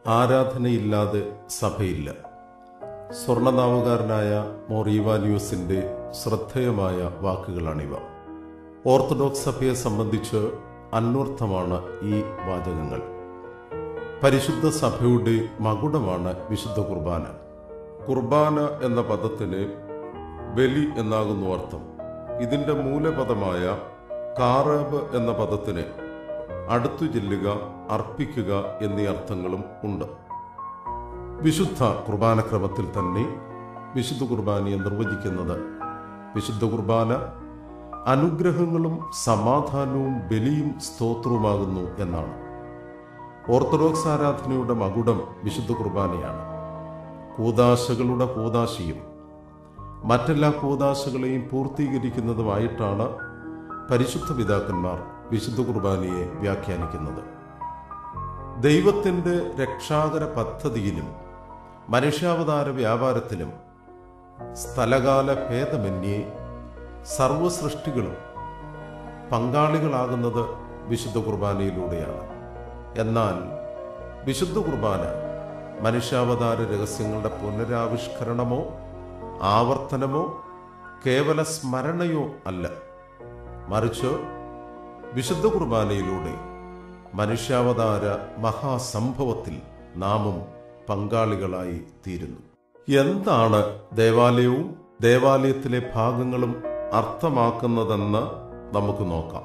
ആരാധനയില്ലാതെ സഭയില്ല സ്വർണനാവുകാരനായ മോറീവാനിയൂസിന്റെ ശ്രദ്ധേയമായ വാക്കുകളാണിവ ഓർത്തഡോക്സ് സഭയെ സംബന്ധിച്ച് അന്വർത്ഥമാണ് ഈ വാചകങ്ങൾ പരിശുദ്ധ സഭയുടെ മകുടമാണ് വിശുദ്ധ കുർബാന കുർബാന എന്ന പദത്തിന് ബലി എന്നാകുന്നു അർത്ഥം ഇതിന്റെ മൂലപദമായ കാറബ് എന്ന പദത്തിന് അടുത്തു ചെല്ലുക അർപ്പിക്കുക എന്നീ അർത്ഥങ്ങളും ഉണ്ട് വിശുദ്ധ കുർബാനക്രമത്തിൽ തന്നെ വിശുദ്ധ കുർബാനയെ നിർവചിക്കുന്നത് വിശുദ്ധ കുർബാന അനുഗ്രഹങ്ങളും സമാധാനവും ബലിയും സ്തോത്രവുമാകുന്നു എന്നാണ് ഓർത്തഡോക്സ് ആരാധനയുടെ മകുടം വിശുദ്ധ കുർബാനയാണ് കൂതാശകളുടെ കൂതാശിയും മറ്റെല്ലാ കൂതാശകളെയും പൂർത്തീകരിക്കുന്നതുമായിട്ടാണ് പരിശുദ്ധ പിതാക്കന്മാർ വിശുദ്ധ കുർബാനയെ വ്യാഖ്യാനിക്കുന്നത് ദൈവത്തിൻ്റെ രക്ഷാകര പദ്ധതിയിലും മനുഷ്യാവതാര വ്യാപാരത്തിലും സ്ഥലകാല ഭേദമന്യേ സർവസൃഷ്ടികളും പങ്കാളികളാകുന്നത് വിശുദ്ധ കുർബാനയിലൂടെയാണ് എന്നാൽ വിശുദ്ധ കുർബാന മനുഷ്യാവതാര രഹസ്യങ്ങളുടെ പുനരാവിഷ്കരണമോ ആവർത്തനമോ കേവല സ്മരണയോ അല്ല മറിച്ച് വിശുദ്ധ കുർബാനയിലൂടെ മനുഷ്യാവതാര മഹാസംഭവത്തിൽ നാമും പങ്കാളികളായി തീരുന്നു എന്താണ് ദേവാലയവും ദേവാലയത്തിലെ ഭാഗങ്ങളും അർത്ഥമാക്കുന്നതെന്ന് നമുക്ക് നോക്കാം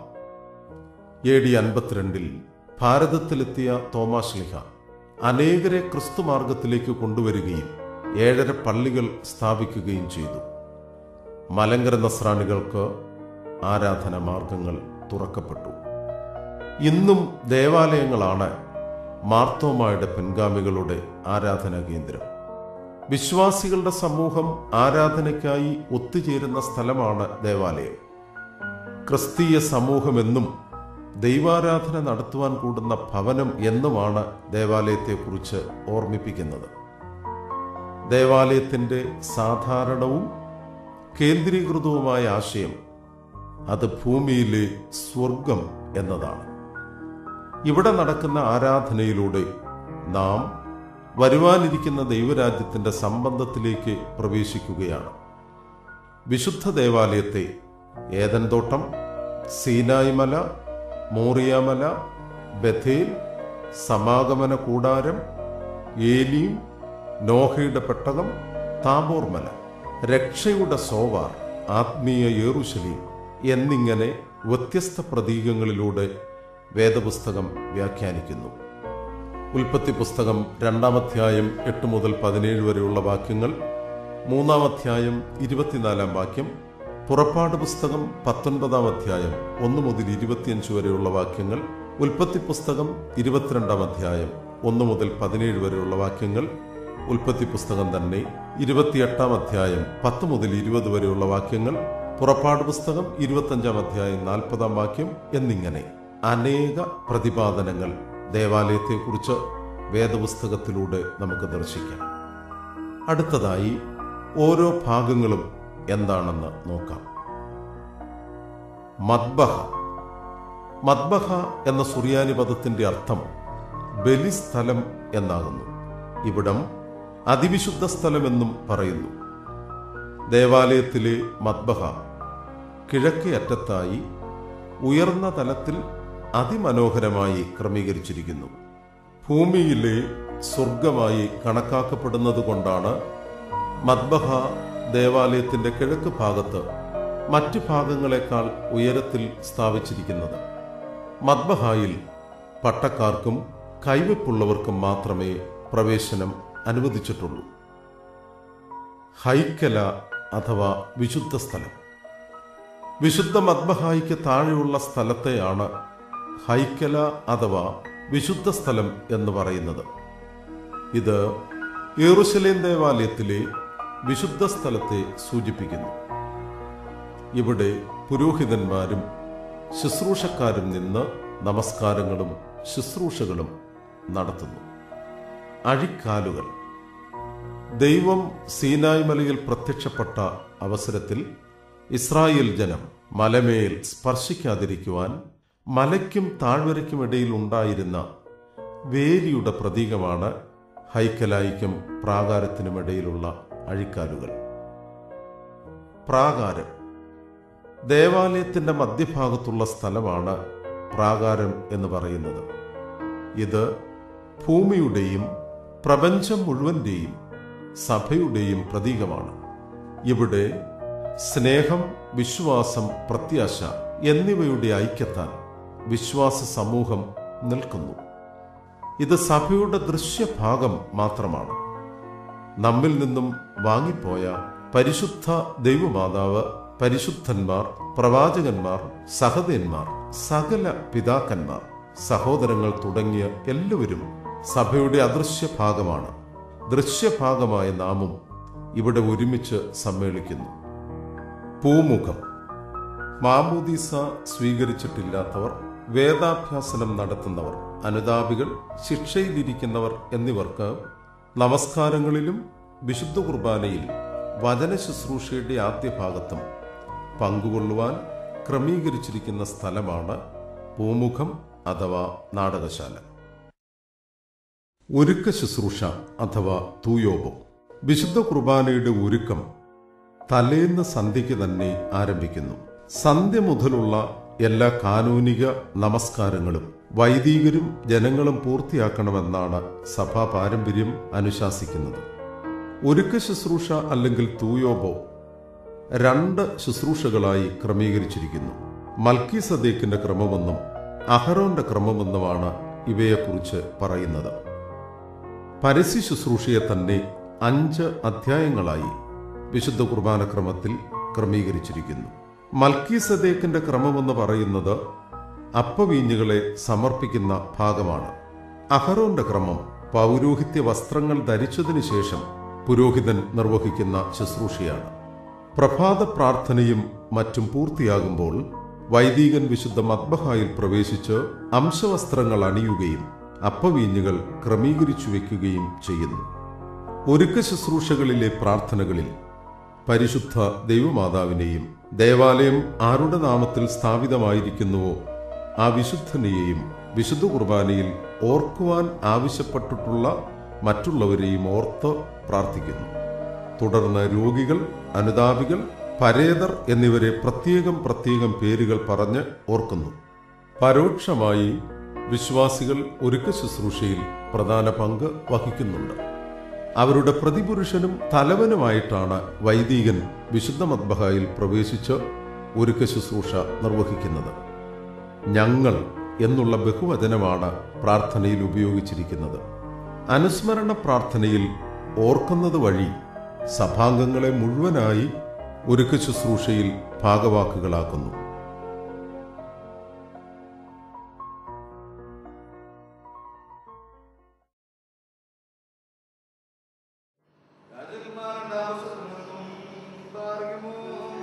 എ ഡി അൻപത്തിരണ്ടിൽ ഭാരതത്തിലെത്തിയ തോമാശ്ലിഹ അനേകരെ ക്രിസ്തുമാർഗത്തിലേക്ക് കൊണ്ടുവരികയും ഏഴര പള്ളികൾ സ്ഥാപിക്കുകയും ചെയ്തു മലങ്കര നസ്രാണികൾക്ക് ആരാധന മാർഗങ്ങൾ തുറക്കപ്പെട്ടു ഇന്നും ദേവാലയങ്ങളാണ് മാർത്തോമായുടെ പിൻഗാമികളുടെ ആരാധനാ കേന്ദ്രം വിശ്വാസികളുടെ സമൂഹം ആരാധനയ്ക്കായി ഒത്തുചേരുന്ന സ്ഥലമാണ് ദേവാലയം ക്രിസ്തീയ സമൂഹമെന്നും ദൈവാരാധന നടത്തുവാൻ കൂടുന്ന ഭവനം എന്നുമാണ് ദേവാലയത്തെക്കുറിച്ച് ഓർമ്മിപ്പിക്കുന്നത് ദേവാലയത്തിൻ്റെ സാധാരണവും കേന്ദ്രീകൃതവുമായ ആശയം അത് ഭൂമിയിലെ സ്വർഗം എന്നതാണ് ഇവിടെ നടക്കുന്ന ആരാധനയിലൂടെ നാം വരുവാനിരിക്കുന്ന ദൈവരാജ്യത്തിന്റെ സംബന്ധത്തിലേക്ക് പ്രവേശിക്കുകയാണ് വിശുദ്ധ ദേവാലയത്തെ ഏതൻ തോട്ടം സീനായ് മല മോറിയാമല ബഥേൽ സമാഗമന കൂടാരം ഏലിയും നോഹയുടെ പെട്ടകം താബോർ മല രക്ഷയുടെ സോവാർ ആത്മീയ യേറുശലീം എന്നിങ്ങനെ വ്യത്യസ്ത പ്രതീകങ്ങളിലൂടെ വേദപുസ്തകം വ്യാഖ്യാനിക്കുന്നു ഉൽപ്പത്തി പുസ്തകം രണ്ടാമധ്യായം എട്ട് മുതൽ പതിനേഴ് വരെയുള്ള വാക്യങ്ങൾ മൂന്നാം അധ്യായം ഇരുപത്തിനാലാം വാക്യം പുറപ്പാട് പുസ്തകം പത്തൊൻപതാം അധ്യായം ഒന്ന് മുതൽ ഇരുപത്തിയഞ്ച് വരെയുള്ള വാക്യങ്ങൾ ഉൽപ്പത്തി പുസ്തകം ഇരുപത്തിരണ്ടാം അധ്യായം ഒന്ന് മുതൽ പതിനേഴ് വരെയുള്ള വാക്യങ്ങൾ ഉൽപ്പത്തി പുസ്തകം തന്നെ ഇരുപത്തിയെട്ടാം അധ്യായം പത്ത് മുതൽ ഇരുപത് വരെയുള്ള വാക്യങ്ങൾ പുറപ്പാട് പുസ്തകം ഇരുപത്തഞ്ചാം അധ്യായം നാൽപ്പതാം വാക്യം എന്നിങ്ങനെ അനേക പ്രതിപാദനങ്ങൾ ദേവാലയത്തെക്കുറിച്ച് വേദപുസ്തകത്തിലൂടെ നമുക്ക് ദർശിക്കാം അടുത്തതായി ഓരോ ഭാഗങ്ങളും എന്താണെന്ന് നോക്കാം മദ്ബഹ മദ്ബഹ എന്ന സുറിയാനി പദത്തിന്റെ അർത്ഥം ബലിസ്ഥലം എന്നാകുന്നു ഇവിടം അതിവിശുദ്ധ സ്ഥലമെന്നും പറയുന്നു ദേവാലയത്തിലെ മദ്ബഹ കിഴക്കേ അറ്റത്തായി ഉയർന്ന തലത്തിൽ അതിമനോഹരമായി ക്രമീകരിച്ചിരിക്കുന്നു ഭൂമിയിലെ സ്വർഗമായി കണക്കാക്കപ്പെടുന്നത് കൊണ്ടാണ് മദ്ബഹ ദേവാലയത്തിന്റെ കിഴക്ക് ഭാഗത്ത് മറ്റ് ഭാഗങ്ങളെക്കാൾ ഉയരത്തിൽ സ്ഥാപിച്ചിരിക്കുന്നത് മദ്ബഹായിൽ പട്ടക്കാർക്കും കൈവയ്പുള്ളവർക്കും മാത്രമേ പ്രവേശനം അനുവദിച്ചിട്ടുള്ളൂ ഹൈക്കല അഥവാ വിശുദ്ധ സ്ഥലം വിശുദ്ധ മദ്ബഹായിക്ക് താഴെയുള്ള സ്ഥലത്തെയാണ് ഹൈക്കല അഥവാ വിശുദ്ധ സ്ഥലം എന്ന് പറയുന്നത് ഇത് യെറുശലേം ദേവാലയത്തിലെ വിശുദ്ധ സ്ഥലത്തെ സൂചിപ്പിക്കുന്നു ഇവിടെ പുരോഹിതന്മാരും ശുശ്രൂഷക്കാരും നിന്ന് നമസ്കാരങ്ങളും ശുശ്രൂഷകളും നടത്തുന്നു അഴിക്കാലുകൾ ദൈവം സീനായ് മലയിൽ പ്രത്യക്ഷപ്പെട്ട അവസരത്തിൽ ഇസ്രായേൽ ജനം മലമേൽ സ്പർശിക്കാതിരിക്കുവാൻ മലയ്ക്കും താഴ്വരയ്ക്കും ഇടയിൽ ഉണ്ടായിരുന്ന വേലിയുടെ പ്രതീകമാണ് ഹൈക്കലായിക്കും പ്രാകാരത്തിനുമിടയിലുള്ള അഴിക്കാലുകൾ പ്രാകാരം ദേവാലയത്തിന്റെ മധ്യഭാഗത്തുള്ള സ്ഥലമാണ് പ്രാകാരം എന്ന് പറയുന്നത് ഇത് ഭൂമിയുടെയും പ്രപഞ്ചം മുഴുവന്റെയും സഭയുടെയും പ്രതീകമാണ് ഇവിടെ സ്നേഹം വിശ്വാസം പ്രത്യാശ എന്നിവയുടെ ഐക്യത്താൽ വിശ്വാസ സമൂഹം നിൽക്കുന്നു ഇത് സഭയുടെ ദൃശ്യഭാഗം മാത്രമാണ് നമ്മിൽ നിന്നും വാങ്ങിപ്പോയ പരിശുദ്ധ ദൈവമാതാവ് പരിശുദ്ധന്മാർ പ്രവാചകന്മാർ സഹതന്മാർ സകല പിതാക്കന്മാർ സഹോദരങ്ങൾ തുടങ്ങിയ എല്ലാവരും സഭയുടെ അദൃശ്യ ഭാഗമാണ് ദൃശ്യഭാഗമായ നാമും ഇവിടെ ഒരുമിച്ച് സമ്മേളിക്കുന്നു പൂമുഖം മാമൂദീസ സ്വീകരിച്ചിട്ടില്ലാത്തവർ വേദാഭ്യാസനം നടത്തുന്നവർ അനുതാപികൾ ശിക്ഷയിലിരിക്കുന്നവർ എന്നിവർക്ക് നമസ്കാരങ്ങളിലും വിശുദ്ധ കുർബാനയിൽ വചന ശുശ്രൂഷയുടെ ആദ്യ ഭാഗത്തും പങ്കുകൊള്ളുവാൻ ക്രമീകരിച്ചിരിക്കുന്ന സ്ഥലമാണ് പൂമുഖം അഥവാ നാടകശാല ഒരുക്ക ശുശ്രൂഷ അഥവാ തൂയോബം വിശുദ്ധ കുർബാനയുടെ ഒരുക്കം തലേന്ന് സന്ധ്യയ്ക്ക് തന്നെ ആരംഭിക്കുന്നു സന്ധ്യ മുതലുള്ള എല്ലാ കാനൂനിക നമസ്കാരങ്ങളും വൈദികരും ജനങ്ങളും പൂർത്തിയാക്കണമെന്നാണ് സഭാ പാരമ്പര്യം അനുശാസിക്കുന്നത് ഒരുക്ക ശുശ്രൂഷ അല്ലെങ്കിൽ തൂയോബോ രണ്ട് ശുശ്രൂഷകളായി ക്രമീകരിച്ചിരിക്കുന്നു മൽക്കി സദേക്കിന്റെ ക്രമമെന്നും അഹറോന്റെ ക്രമമെന്നുമാണ് ഇവയെക്കുറിച്ച് പറയുന്നത് പരസ്യ ശുശ്രൂഷയെ തന്നെ അഞ്ച് അധ്യായങ്ങളായി വിശുദ്ധ കുർബാന ക്രമത്തിൽ ക്രമീകരിച്ചിരിക്കുന്നു മൽക്കി സദേക്കിന്റെ ക്രമമെന്ന് പറയുന്നത് അപ്പവീഞ്ഞുകളെ സമർപ്പിക്കുന്ന ഭാഗമാണ് അഹറോന്റെ ക്രമം പൗരോഹിത്യ വസ്ത്രങ്ങൾ ധരിച്ചതിനു ശേഷം പുരോഹിതൻ നിർവഹിക്കുന്ന ശുശ്രൂഷയാണ് പ്രഭാത പ്രാർത്ഥനയും മറ്റും പൂർത്തിയാകുമ്പോൾ വൈദികൻ വിശുദ്ധ മദ്ബഹായിൽ പ്രവേശിച്ച് അംശവസ്ത്രങ്ങൾ അണിയുകയും അപ്പവീഞ്ഞുകൾ ക്രമീകരിച്ചു വയ്ക്കുകയും ചെയ്യുന്നു ഒരുക്ക ശുശ്രൂഷകളിലെ പ്രാർത്ഥനകളിൽ പരിശുദ്ധ ദൈവമാതാവിനെയും ദേവാലയം ആരുടെ നാമത്തിൽ സ്ഥാപിതമായിരിക്കുന്നുവോ ആ വിശുദ്ധനെയും വിശുദ്ധ കുർബാനയിൽ ഓർക്കുവാൻ ആവശ്യപ്പെട്ടിട്ടുള്ള മറ്റുള്ളവരെയും ഓർത്ത് പ്രാർത്ഥിക്കുന്നു തുടർന്ന് രോഗികൾ അനുതാപികൾ പരേതർ എന്നിവരെ പ്രത്യേകം പ്രത്യേകം പേരുകൾ പറഞ്ഞ് ഓർക്കുന്നു പരോക്ഷമായി വിശ്വാസികൾ ഒരുക്ക ശുശ്രൂഷയിൽ പ്രധാന പങ്ക് വഹിക്കുന്നുണ്ട് അവരുടെ പ്രതിപുരുഷനും തലവനുമായിട്ടാണ് വൈദികൻ വിശുദ്ധ മദ്ബഹായിൽ പ്രവേശിച്ച് ഒരുക്ക ശുശ്രൂഷ നിർവഹിക്കുന്നത് ഞങ്ങൾ എന്നുള്ള ബഹുവചനമാണ് പ്രാർത്ഥനയിൽ ഉപയോഗിച്ചിരിക്കുന്നത് അനുസ്മരണ പ്രാർത്ഥനയിൽ ഓർക്കുന്നത് വഴി സഭാംഗങ്ങളെ മുഴുവനായി ഒരുക്ക ശുശ്രൂഷയിൽ ഭാഗവാക്കുകളാക്കുന്നു രാജകുമാരന്റെ ആവശ്യത്തിനും പാർക്കുമോ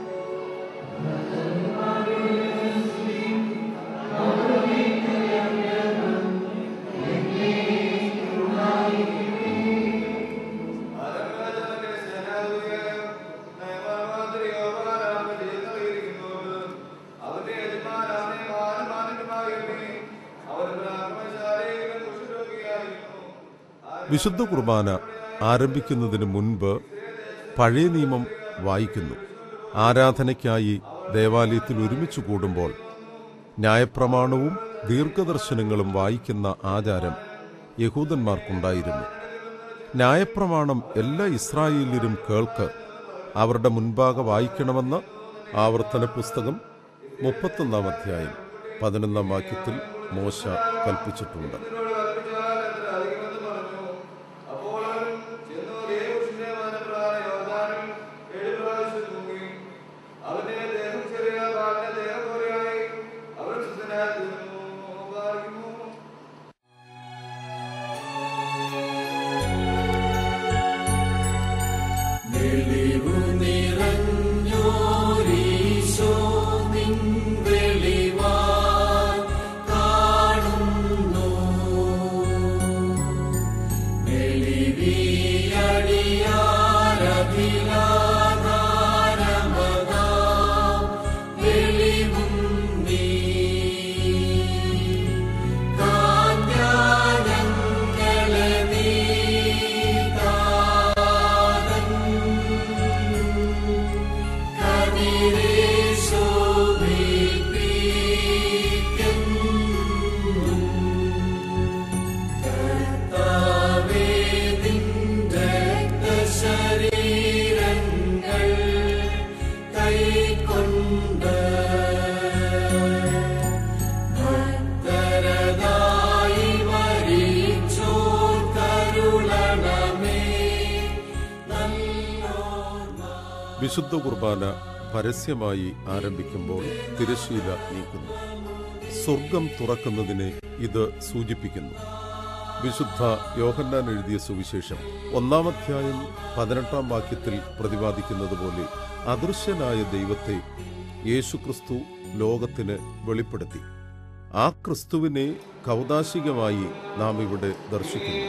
ആരംഭരാജാവിന്റെ സേനാധിപതിയെ നയമാന്ത്രിക ഓപകാരാമ ചെയ്യുന്നവയിരിക്കുന്നത് അവന്റെ യജമാനാനെ മാനമാനന്യമാകട്ടെ അവരുടെ ആത്മശാരീരിക കുഷ്ഠരോഗിയായിരുന്നു വിശുദ്ധ കുർബാന ആരംഭിക്കുന്നതിന് മുൻപ് പഴയ നിയമം വായിക്കുന്നു ആരാധനയ്ക്കായി ദേവാലയത്തിൽ ഒരുമിച്ച് കൂടുമ്പോൾ ന്യായപ്രമാണവും ദീർഘദർശനങ്ങളും വായിക്കുന്ന ആചാരം യഹൂദന്മാർക്കുണ്ടായിരുന്നു ന്യായപ്രമാണം എല്ലാ ഇസ്രായേലിയരും കേൾക്ക് അവരുടെ മുൻപാകെ വായിക്കണമെന്ന് ആവർത്തന പുസ്തകം മുപ്പത്തൊന്നാം അധ്യായം പതിനൊന്നാം വാക്യത്തിൽ മോശ കൽപ്പിച്ചിട്ടുണ്ട് ഇതിനോട് കൽപ്പിച്ചാൽ എത്ര അധികമെന്ന് പറഞ്ഞു അപ്പോൾ അവൻ ചെന്നു ദേവപുരുഷന്റെ വനപ്രകാരം യോർദാനിൽ ഏഴ് പ്രാവശ്യം തൂങ്ങി അവന്റെ ദേഹം ചെറിയ കാലിന്റെ ദേഹം പോലെയായി അവൻ ശുദ്ധനായി തീർന്നു പാർക്കുന്നു വെളിവു നിറഞ്ഞോരീശോ നിൻ വെളിവാൻ കാണുന്നു വെളിവിയടിയാരതിലാധാരമതാം വെളിവും നീ കാന്യാനങ്ങളെ നീ ശരീരങ്ങൾ കൈക്കൊണ്ട് ഭക്തരതായി മരിച്ചോർ കരുളണമേ നല്ലോർമ്മ വിശുദ്ധ കുർബാന പരസ്യമായി ആരംഭിക്കുമ്പോൾ തിരശീല നീക്കുന്നു സ്വർഗം തുറക്കുന്നതിനെ ഇത് സൂചിപ്പിക്കുന്നു വിശുദ്ധ യോഹന്നാൻ എഴുതിയ സുവിശേഷം ഒന്നാമധ്യായം പതിനെട്ടാം വാക്യത്തിൽ പ്രതിപാദിക്കുന്നത് പോലെ അദൃശ്യനായ ദൈവത്തെ യേശുക്രിസ്തു ലോകത്തിന് വെളിപ്പെടുത്തി ആ ക്രിസ്തുവിനെ കൗതാശികമായി നാം ഇവിടെ ദർശിക്കുന്നു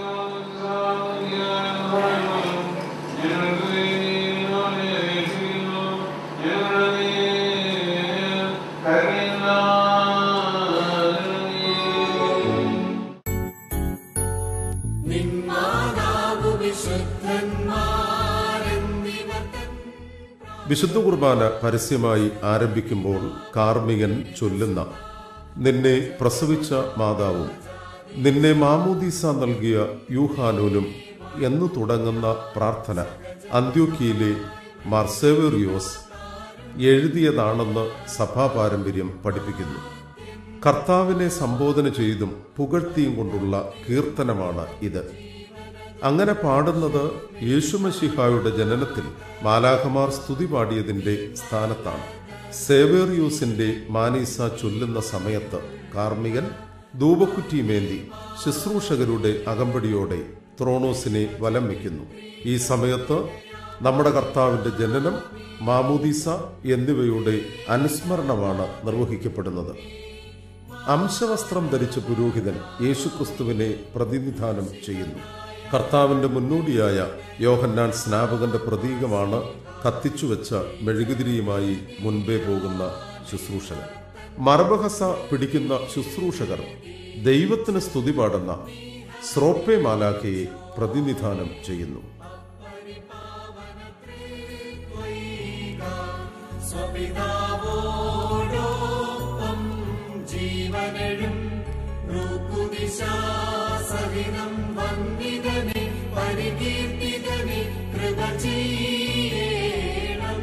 നിന്മാതാവു വിശുദ്ധന്മാരെന്നിവർ തൻ വിശുദ്ധ കുർബാന പരസ്യമായി ആരംഭിക്കുമ്പോൾ കാർമികൻ ചൊല്ലുന്ന നിന്നെ പ്രസവിച്ച മാതാവും നിന്നെ മാമോദീസ നൽകിയ യൂഹാനോനും എന്നു തുടങ്ങുന്ന പ്രാർത്ഥന അന്ത്യോക്കിയിലെ മാർസേവേറിയോസ് എഴുതിയതാണെന്ന് സഭാ പാരമ്പര്യം പഠിപ്പിക്കുന്നു കർത്താവിനെ സംബോധന ചെയ്തും പുകഴ്ത്തിയും കൊണ്ടുള്ള കീർത്തനമാണ് ഇത് അങ്ങനെ പാടുന്നത് യേശുമശിഹായുടെ ജനനത്തിൽ മാലാഖമാർ സ്തുതി പാടിയതിന്റെ സ്ഥാനത്താണ് സേവേറിയൂസിന്റെ മാനീസ ചൊല്ലുന്ന സമയത്ത് കാർമികൻ ധൂപക്കുറ്റിമേന്തി ശുശ്രൂഷകരുടെ അകമ്പടിയോടെ ത്രോണോസിനെ വലം വയ്ക്കുന്നു ഈ സമയത്ത് നമ്മുടെ കർത്താവിന്റെ ജനനം മാമൂദീസ എന്നിവയുടെ അനുസ്മരണമാണ് നിർവഹിക്കപ്പെടുന്നത് അംശവസ്ത്രം ധരിച്ച പുരോഹിതൻ യേശുക്രിസ്തുവിനെ പ്രതിനിധാനം ചെയ്യുന്നു കർത്താവിന്റെ മുന്നോടിയായ യോഹന്നാൻ സ്നാപകന്റെ പ്രതീകമാണ് കത്തിച്ചുവെച്ച മെഴുകുതിരിയുമായി മുൻപേ പോകുന്ന ശുശ്രൂഷകർ മർബഹസ പിടിക്കുന്ന ശുശ്രൂഷകർ ദൈവത്തിന് സ്തുതി പാടുന്ന സ്രോപ്പെ മാലാഖയെ പ്രതിനിധാനം ചെയ്യുന്നു സ്വപിതാവോടൊപ്പം ജീവനെഴും സഹിതം വന്ദിതനെ പരികീർത്തിതനെ കൃപ ചെയ്യണം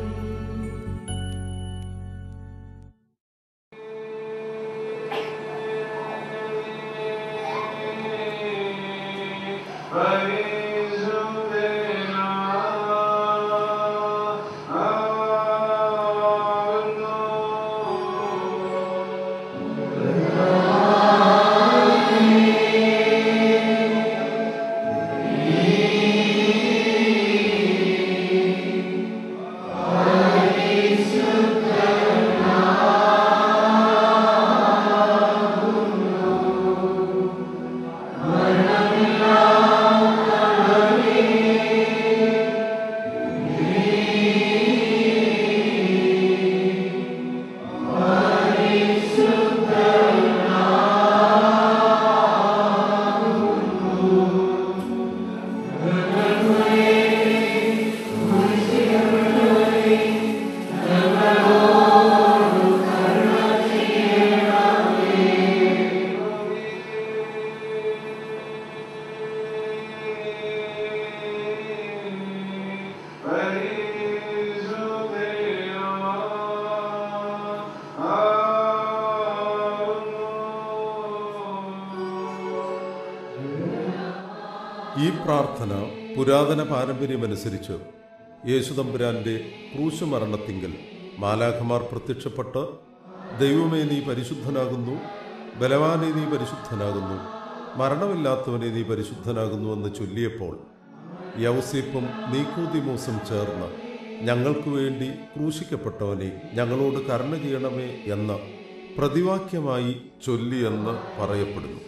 ഈ പ്രാർത്ഥന പുരാതന പാരമ്പര്യമനുസരിച്ച് യേശുതമ്പുരാന്റെ ക്രൂശുമരണത്തിങ്കൽ മാലാഖമാർ പ്രത്യക്ഷപ്പെട്ട് ദൈവമേ നീ പരിശുദ്ധനാകുന്നു ബലവാനെ നീ പരിശുദ്ധനാകുന്നു മരണമില്ലാത്തവനെ നീ പരിശുദ്ധനാകുന്നു എന്ന് ചൊല്ലിയപ്പോൾ യൗസീപ്പും നീക്കൂതിമോസും ചേർന്ന് ഞങ്ങൾക്ക് വേണ്ടി ക്രൂശിക്കപ്പെട്ടവനെ ഞങ്ങളോട് കരുണ ചെയ്യണമേ എന്ന് പ്രതിവാക്യമായി ചൊല്ലിയെന്ന് പറയപ്പെടുന്നു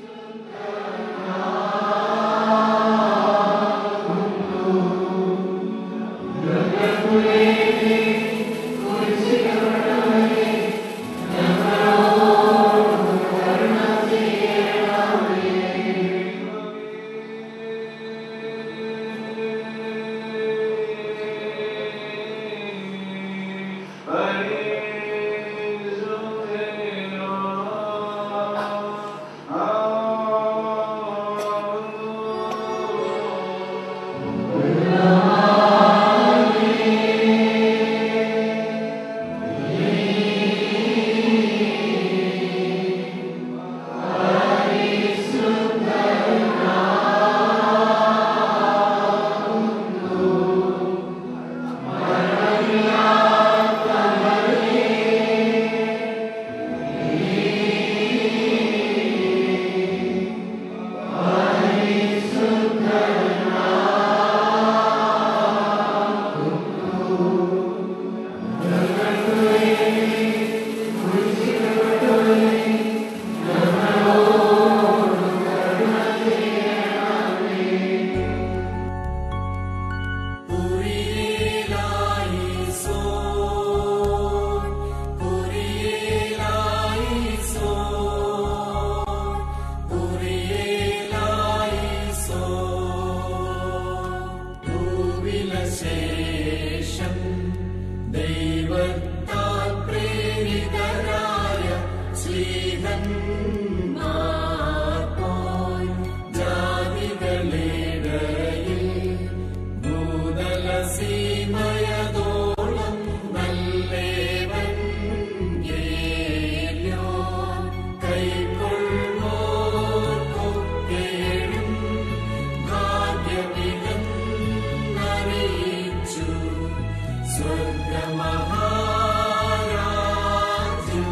സ്വർഗമഹാരാജ്യം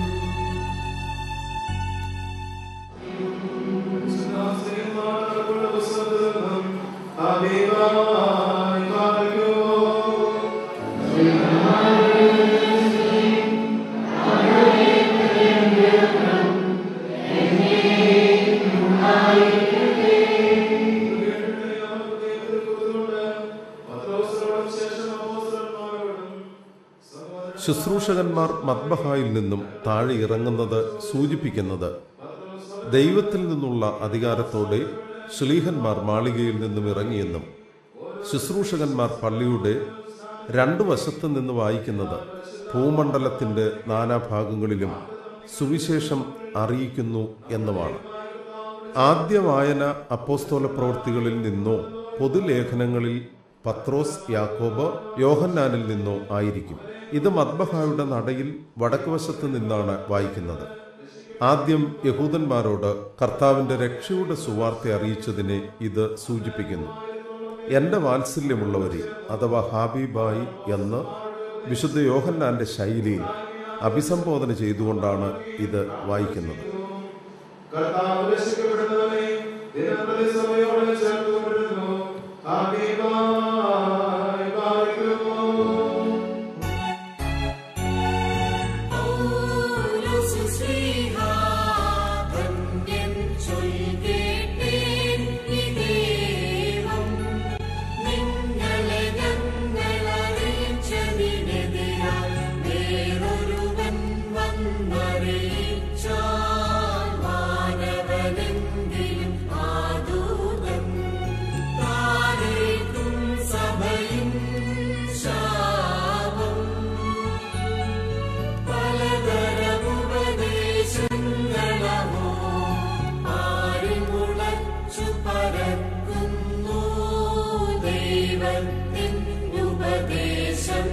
ശുശ്രൂഷകന്മാർ മദ്ബഹായിൽ നിന്നും താഴെ ഇറങ്ങുന്നത് സൂചിപ്പിക്കുന്നത് ദൈവത്തിൽ നിന്നുള്ള അധികാരത്തോടെ ശ്ലീഹന്മാർ മാളികയിൽ നിന്നും ഇറങ്ങിയെന്നും ശുശ്രൂഷകന്മാർ പള്ളിയുടെ രണ്ടു വശത്തു നിന്ന് വായിക്കുന്നത് ഭൂമണ്ഡലത്തിന്റെ നാനാഭാഗങ്ങളിലും സുവിശേഷം അറിയിക്കുന്നു എന്നുമാണ് ആദ്യ വായന അപ്പോസ്തോല പ്രവൃത്തികളിൽ നിന്നോ പൊതുലേഖനങ്ങളിൽ പത്രോസ് യാക്കോബ് യോഹന്നാനിൽ നിന്നോ ആയിരിക്കും ഇത് മദ്ബഹായുടെ നടയിൽ വടക്കുവശത്ത് നിന്നാണ് വായിക്കുന്നത് ആദ്യം യഹൂദന്മാരോട് കർത്താവിന്റെ രക്ഷയുടെ സുവാർത്ത അറിയിച്ചതിനെ ഇത് സൂചിപ്പിക്കുന്നു എന്റെ വാത്സല്യമുള്ളവരെ അഥവാ ഹാബിബായി എന്ന് വിശുദ്ധ യോഹന്നാന്റെ ശൈലിയിൽ അഭിസംബോധന ചെയ്തുകൊണ്ടാണ് ഇത് വായിക്കുന്നത് കർത്താവ് രക്ഷിക്കപ്പെടുന്നവനെ ദിനപ്രതി സഭയോട് ചേർത്തുകൊണ്ടിരുന്നു ഹബീബായി പാലിക്കുന്നു ധന്യൻ ചൊൽകേട്ടേൻ ഇദേവം നിങ്ങളെ ഞങ്ങളറിയിച്ചതിനെതിരാൽ വേറൊരുവൻ വന്നറിയിച്ചാൽ മാനവനെങ്കിലും ആദൂതൻ താരേക്കും സഭയും ശാപം പലതരമുപദേശങ്ങളോ ആരിമുളച്ചു പരക്കുന്നു ദൈവത്തിൻ ഉപദേശം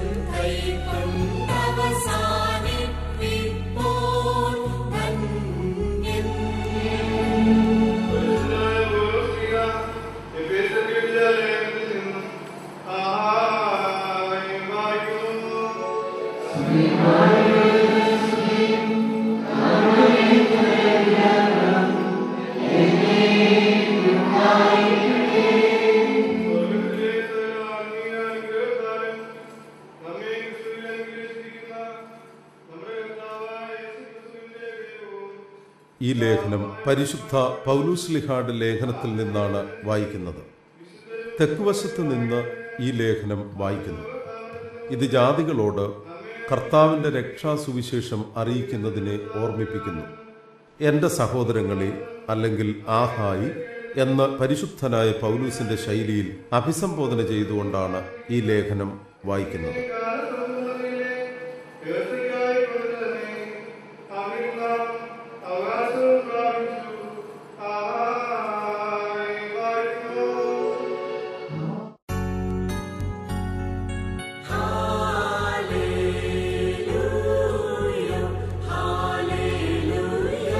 കൈക്കൊണ്ടവസാനിപ്പിപ്പോൾ ധന്യൻ ഈ ലേഖനം പരിശുദ്ധ പൗലൂസ്ലിഹാഡ് ലേഖനത്തിൽ നിന്നാണ് വായിക്കുന്നത് തെക്കുവശത്ത് നിന്ന് ഈ ലേഖനം വായിക്കുന്നു ഇത് ജാതികളോട് കർത്താവിന്റെ രക്ഷാസുവിശേഷം അറിയിക്കുന്നതിനെ ഓർമ്മിപ്പിക്കുന്നു എന്റെ സഹോദരങ്ങളെ അല്ലെങ്കിൽ ആഹായി എന്ന് പരിശുദ്ധനായ പൗലൂസിന്റെ ശൈലിയിൽ അഭിസംബോധന ചെയ്തുകൊണ്ടാണ് ഈ ലേഖനം വായിക്കുന്നത് ഹല്ലേലൂയ ഹല്ലേലൂയ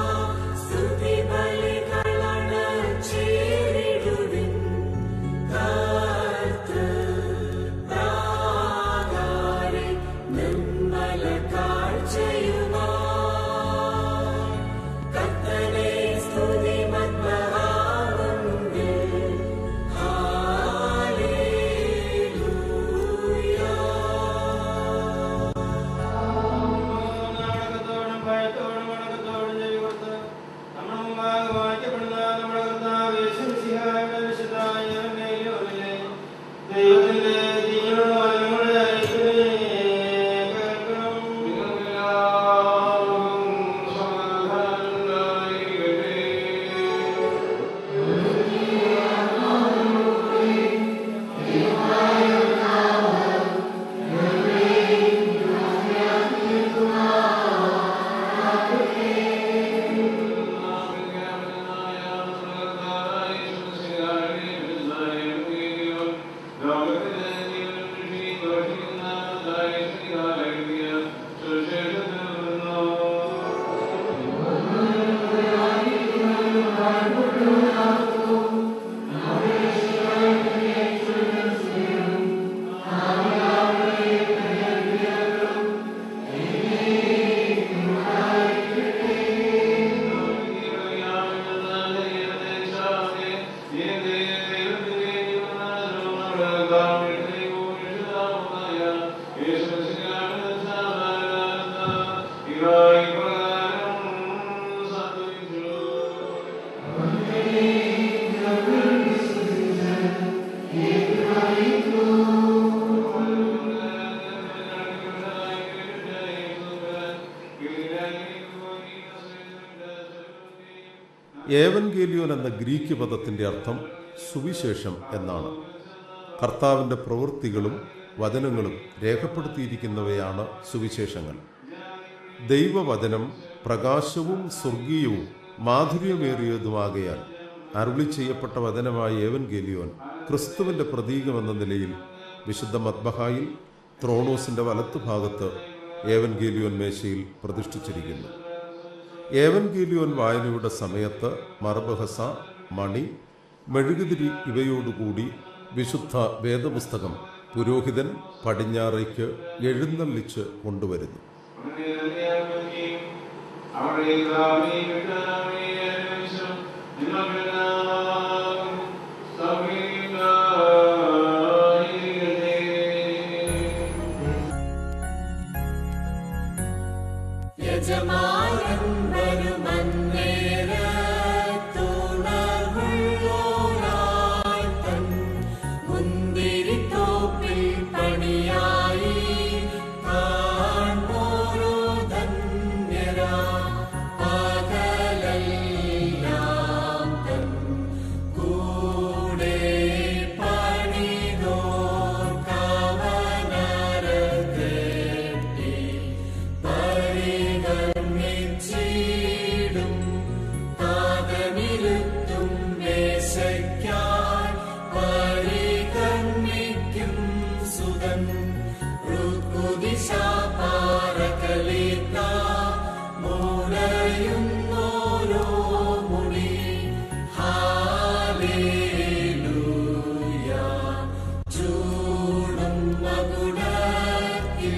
സ്തുതിബലികളണ ചേരിടുവിൻ കർത്തൃ പ്രാകാരെ നിർമ്മല ഏവൻഗേലിയോൻ എന്ന ഗ്രീക്ക് പദത്തിന്റെ അർത്ഥം സുവിശേഷം എന്നാണ് കർത്താവിന്റെ പ്രവൃത്തികളും വചനങ്ങളും രേഖപ്പെടുത്തിയിരിക്കുന്നവയാണ് സുവിശേഷങ്ങൾ ദൈവവചനം പ്രകാശവും സ്വർഗീയവും മാധുര്യമേറിയതുമാകയാൽ അരുളി ചെയ്യപ്പെട്ട വചനമായ ഏവൻഗേലിയോൻ ക്രിസ്തുവിന്റെ പ്രതീകമെന്ന നിലയിൽ വിശുദ്ധ മദ്ബഹായിൽ ത്രോണോസിന്റെ വലത്തുഭാഗത്ത് ഏവൻഗേലിയോൻ മേശയിൽ പ്രതിഷ്ഠിച്ചിരിക്കുന്നു ഏവൻഗേലിയോൻ വായനയുടെ സമയത്ത് മർബഹസ മണി മെഴുകുതിരി ഇവയോടുകൂടി വിശുദ്ധ വേദപുസ്തകം പുരോഹിതൻ പടിഞ്ഞാറേക്ക് എഴുന്നള്ളിച്ച് കൊണ്ടുവരുന്നു യജമാനൻ വരുമന്നേരത്തുണർവുള്ളോരായി തൻ മുന്തിരിത്തോപ്പിൽ പണിയായി കാൺപോരോ ധന്യരാ പകലെല്ലാം തൻ കൂടെ പണിതോർക്കവനരകേട്ടി പരിഗണിച്ചിടും പാദനിരുത്തും മേശയ്ക്കായി പരിഗണിക്കും സുതൻ ഋക്കുദിശാപാരകലിത മുടയുന്നോരോ മുടി ഹാലേലൂയ ചൂടും മകുടത്തിൽ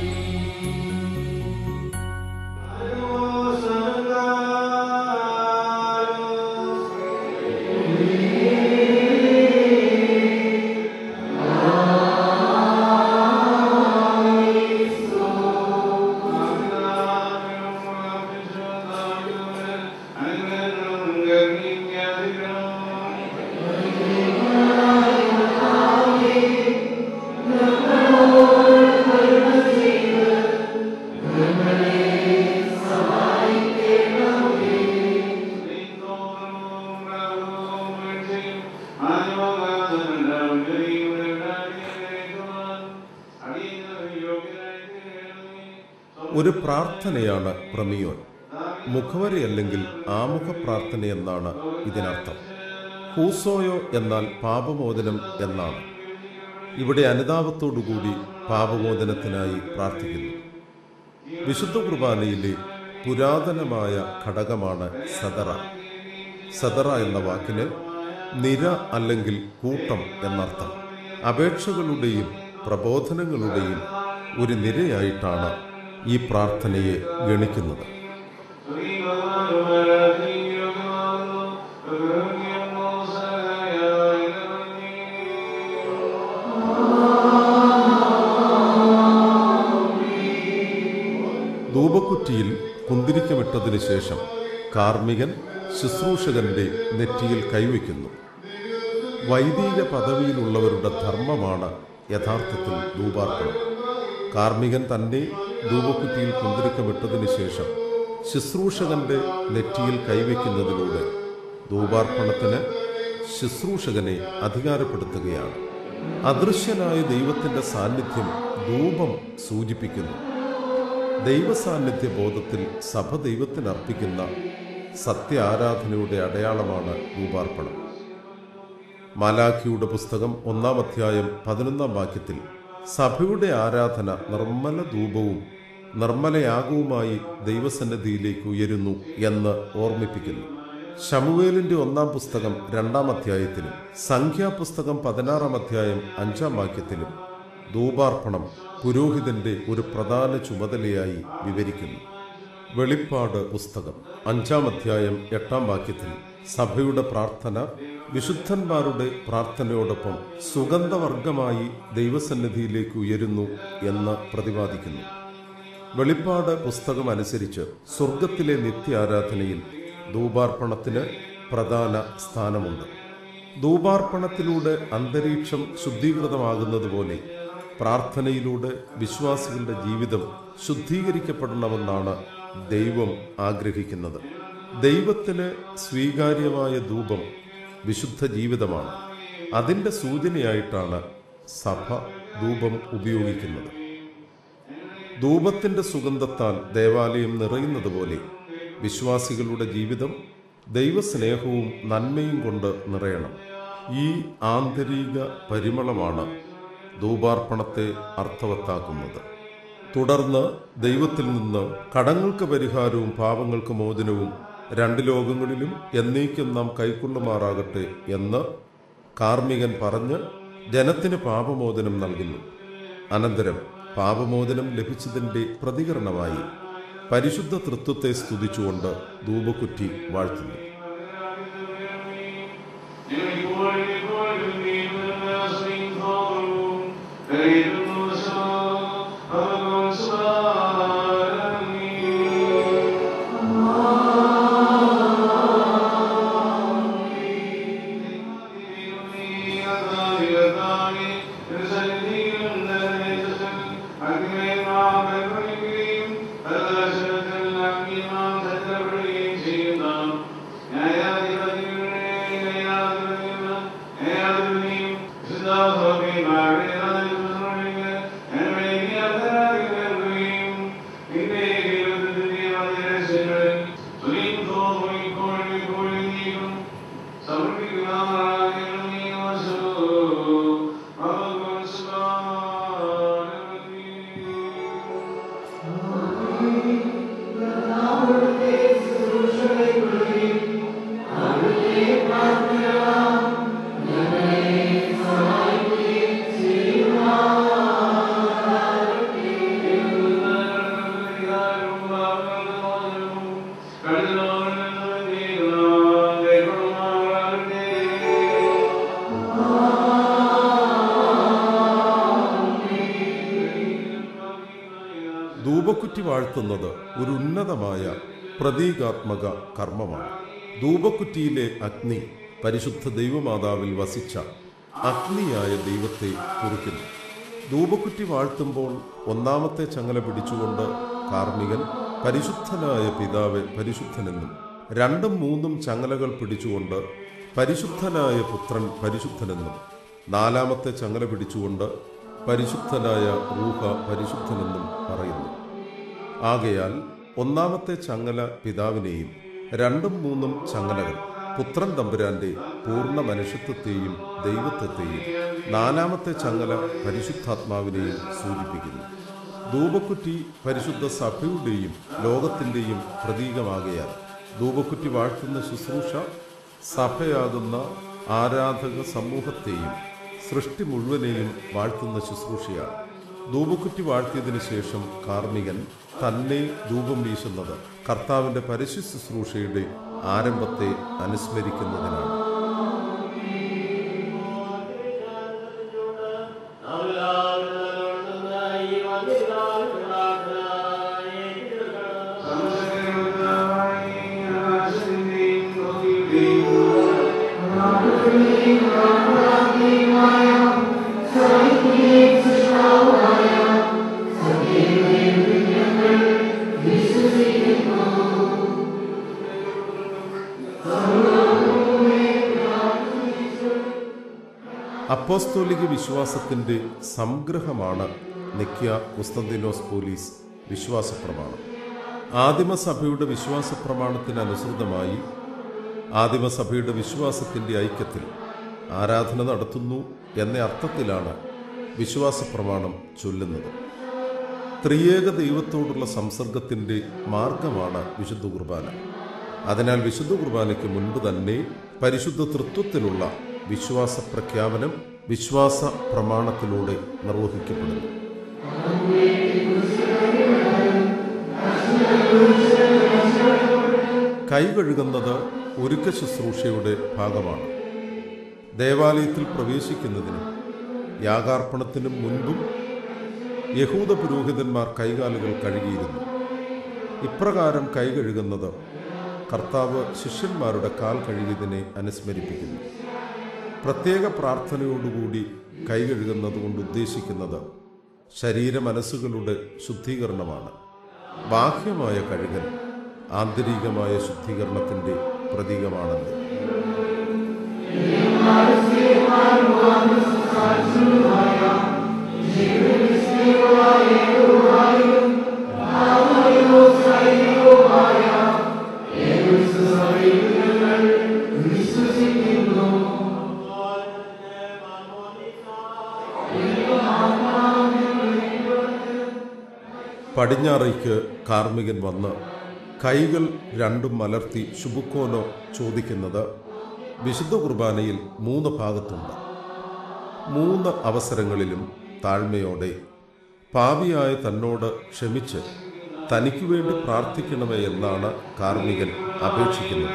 ഒരു പ്രാർത്ഥനയാണ് പ്രമിയോൻ മുഖവരയല്ലെങ്കിൽ ആമുഖ പ്രാർത്ഥനയെന്നാണ് ഇതിനർത്ഥം ഹൂസോയോ എന്നാൽ പാപമോചനം എന്നാണ് ഇവിടെ അനുതാപത്തോടുകൂടി പാപമോചനത്തിനായി പ്രാർത്ഥിക്കുന്നു വിശുദ്ധ കുർബാനയിലെ പുരാതനമായ ഘടകമാണ് സദറ സദറ എന്ന വാക്കിന് നിര അല്ലെങ്കിൽ കൂട്ടം എന്നർത്ഥം അപേക്ഷകളുടെയും പ്രബോധനങ്ങളുടെയും ഒരു നിരയായിട്ടാണ് ഈ പ്രാർത്ഥനയെ ഗണിക്കുന്നത് ധൂപക്കുറ്റിയിൽ കുന്തിരിക്കമിട്ടതിനു ശേഷം കാർമികൻ ശുശ്രൂഷകന്റെ നെറ്റിയിൽ കൈവയ്ക്കുന്നു വൈദിക പദവിയിലുള്ളവരുടെ ധർമ്മമാണ് യഥാർത്ഥത്തിൽ ധൂപാർപ്പണം കാർമികൻ തന്നെ ധൂപക്കുറ്റിയിൽ കുന്തിരിക്കമിട്ടതിനു ശേഷം ശുശ്രൂഷകന്റെ നെറ്റിയിൽ കൈവയ്ക്കുന്നതിലൂടെ ധൂപാർപ്പണത്തിന് ശുശ്രൂഷകനെ അധികാരപ്പെടുത്തുകയാണ് അദൃശ്യനായ ദൈവത്തിന്റെ സാന്നിധ്യം ധൂപം സൂചിപ്പിക്കുന്നു ദൈവസാന്നിധ്യ ബോധത്തിൽ സഭ ദൈവത്തിന് അർപ്പിക്കുന്ന സത്യ ആരാധനയുടെ അടയാളമാണ് ധൂപാർപ്പണം മാലാഖിയുടെ പുസ്തകം ഒന്നാം അധ്യായം പതിനൊന്നാം വാക്യത്തിൽ സഭയുടെ ആരാധന നിർമ്മല ധൂപവും നിർമ്മലയാഗവുമായി ദൈവസന്നിധിയിലേക്ക് ഉയരുന്നു എന്ന് ഓർമ്മിപ്പിക്കുന്നു ശമുവേലിന്റെ ഒന്നാം പുസ്തകം രണ്ടാം അധ്യായത്തിലും സംഖ്യാപുസ്തകം പതിനാറാം അധ്യായം അഞ്ചാം വാക്യത്തിലും ധൂപാർപ്പണം പുരോഹിതന്റെ ഒരു പ്രധാന ചുമതലയായി വിവരിക്കുന്നു വെളിപ്പാട് പുസ്തകം അഞ്ചാം അധ്യായം എട്ടാം വാക്യത്തിൽ സഭയുടെ പ്രാർത്ഥന വിശുദ്ധന്മാരുടെ പ്രാർത്ഥനയോടൊപ്പം സുഗന്ധവർഗമായി ദൈവസന്നിധിയിലേക്ക് ഉയരുന്നു എന്ന് പ്രതിപാദിക്കുന്നു വെളിപ്പാട് പുസ്തകം അനുസരിച്ച് സ്വർഗത്തിലെ നിത്യാരാധനയിൽ ധൂപാർപ്പണത്തിന് പ്രധാന സ്ഥാനമുണ്ട് ധൂപാർപ്പണത്തിലൂടെ അന്തരീക്ഷം ശുദ്ധീകൃതമാകുന്നതുപോലെ പ്രാർത്ഥനയിലൂടെ വിശ്വാസികളുടെ ജീവിതം ശുദ്ധീകരിക്കപ്പെടണമെന്നാണ് ദൈവം ആഗ്രഹിക്കുന്നത് ദൈവത്തിന് സ്വീകാര്യമായ ധൂപം വിശുദ്ധ ജീവിതമാണ് അതിൻ്റെ സൂചനയായിട്ടാണ് സഭ ധൂപം ഉപയോഗിക്കുന്നത് ധൂപത്തിന്റെ സുഗന്ധത്താൽ ദേവാലയം നിറയുന്നത് പോലെ വിശ്വാസികളുടെ ജീവിതം ദൈവസ്നേഹവും നന്മയും കൊണ്ട് നിറയണം ഈ ആന്തരിക പരിമളമാണ് ധൂപാർപ്പണത്തെ അർത്ഥവത്താക്കുന്നത് തുടർന്ന് ദൈവത്തിൽ നിന്ന് കടങ്ങൾക്ക് പരിഹാരവും പാപങ്ങൾക്ക് മോചനവും രണ്ട് ലോകങ്ങളിലും എന്നേക്കും നാം കൈക്കൊള്ളുമാറാകട്ടെ എന്ന് കാർമികൻ പറഞ്ഞ് ജനത്തിന് പാപമോചനം നൽകുന്നു അനന്തരം പാപമോചനം ലഭിച്ചതിന്റെ പ്രതികരണമായി പരിശുദ്ധ തൃത്വത്തെ സ്തുതിച്ചുകൊണ്ട് ധൂപക്കുറ്റി വാഴ്ത്തുന്നു ധൂപക്കുറ്റി വാഴ്ത്തുന്നത് ഒരു ഉന്നതമായ പ്രതീകാത്മക കർമ്മമാണ് ധൂപക്കുറ്റിയിലെ അഗ്നി പരിശുദ്ധ ദൈവമാതാവിൽ വസിച്ച അഗ്നിയായ ദൈവത്തെ കുറിക്കുന്നു ധൂപക്കുറ്റി വാഴ്ത്തുമ്പോൾ ഒന്നാമത്തെ ചങ്ങല പിടിച്ചുകൊണ്ട് കാർമികൻ പരിശുദ്ധനായ പിതാവ് പരിശുദ്ധനെന്നും രണ്ടും മൂന്നും ചങ്ങലകൾ പിടിച്ചുകൊണ്ട് പരിശുദ്ധനായ പുത്രൻ പരിശുദ്ധനെന്നും നാലാമത്തെ ചങ്ങല പിടിച്ചുകൊണ്ട് പരിശുദ്ധനായ റൂഹ പരിശുദ്ധനെന്നും പറയുന്നു ആകയാൽ ഒന്നാമത്തെ ചങ്ങല പിതാവിനെയും രണ്ടും മൂന്നും ചങ്ങലകൾ പുത്രൻ തമ്പുരാന്റെ പൂർണ്ണ മനുഷ്യത്വത്തെയും ദൈവത്വത്തെയും നാലാമത്തെ ചങ്ങല പരിശുദ്ധാത്മാവിനെയും സൂചിപ്പിക്കുന്നു ധൂപക്കുറ്റി പരിശുദ്ധ സഭയുടെയും ലോകത്തിൻ്റെയും പ്രതീകമാകയാൽ ധൂപക്കുറ്റി വാഴ്ത്തുന്ന ശുശ്രൂഷ സഭയാകുന്ന ആരാധക സമൂഹത്തെയും സൃഷ്ടി മുഴുവനെയും വാഴ്ത്തുന്ന ശുശ്രൂഷയാണ് ധൂപക്കുറ്റി വാഴ്ത്തിയതിനു ശേഷം കാർമികൻ തന്നെ ധൂപം വീശുന്നത് കർത്താവിന്റെ പരസ്യ ശുശ്രൂഷയുടെ ആരംഭത്തെ അനുസ്മരിക്കുന്നതിനാണ് അപ്പോസ്തോലിക വിശ്വാസത്തിന്റെ സംഗ്രഹമാണ് നിക്യ കുസ്തന്തിനോസ് പോലീസ് വിശ്വാസ പ്രമാണം ആദിമസഭയുടെ വിശ്വാസ പ്രമാണത്തിന് അനുസൃതമായി ആദിമസഭയുടെ വിശ്വാസത്തിന്റെ ഐക്യത്തിൽ ആരാധന നടത്തുന്നു എന്ന അർത്ഥത്തിലാണ് വിശ്വാസ പ്രമാണം ചൊല്ലുന്നത് ത്രിയേക ദൈവത്തോടുള്ള സംസർഗത്തിന്റെ മാർഗമാണ് വിശുദ്ധ കുർബാന അതിനാൽ വിശുദ്ധ കുർബാനയ്ക്ക് മുൻപ് തന്നെ പരിശുദ്ധ തൃത്വത്തിലുള്ള വിശ്വാസ പ്രഖ്യാപനം വിശ്വാസ പ്രമാണത്തിലൂടെ നിർവഹിക്കപ്പെടുന്നു കൈ കഴുകുന്നത് ഒരുക്ക ശുശ്രൂഷയുടെ ഭാഗമാണ് ദേവാലയത്തിൽ പ്രവേശിക്കുന്നതിനും യാഗാർപ്പണത്തിനും മുൻപും യഹൂദ പുരോഹിതന്മാർ കൈകാലുകൾ കഴുകിയിരുന്നു ഇപ്രകാരം കൈ കഴുകുന്നത് കർത്താവ് ശിഷ്യന്മാരുടെ കാൽ കഴുകിയതിനെ അനുസ്മരിപ്പിക്കുന്നു പ്രത്യേക പ്രാർത്ഥനയോടുകൂടി കൈ കഴുകുന്നത് കൊണ്ട് ഉദ്ദേശിക്കുന്നത് ശരീര മനസ്സുകളുടെ ശുദ്ധീകരണമാണ് ബാഹ്യമായ കഴുകൽ ആന്തരികമായ ശുദ്ധീകരണത്തിൻ്റെ പ്രതീകമാണല്ലോ പടിഞ്ഞാറേക്ക് കാർമികൻ വന്ന് കൈകൾ രണ്ടും മലർത്തി ശുഭുക്കോനോ ചോദിക്കുന്നത് വിശുദ്ധ കുർബാനയിൽ മൂന്ന് ഭാഗത്തുണ്ട് മൂന്ന് അവസരങ്ങളിലും താഴ്മയോടെ പാപിയായ തന്നോട് ക്ഷമിച്ച് തനിക്ക് വേണ്ടി പ്രാർത്ഥിക്കണമേ എന്നാണ് കാർമികൻ അപേക്ഷിക്കുന്നത്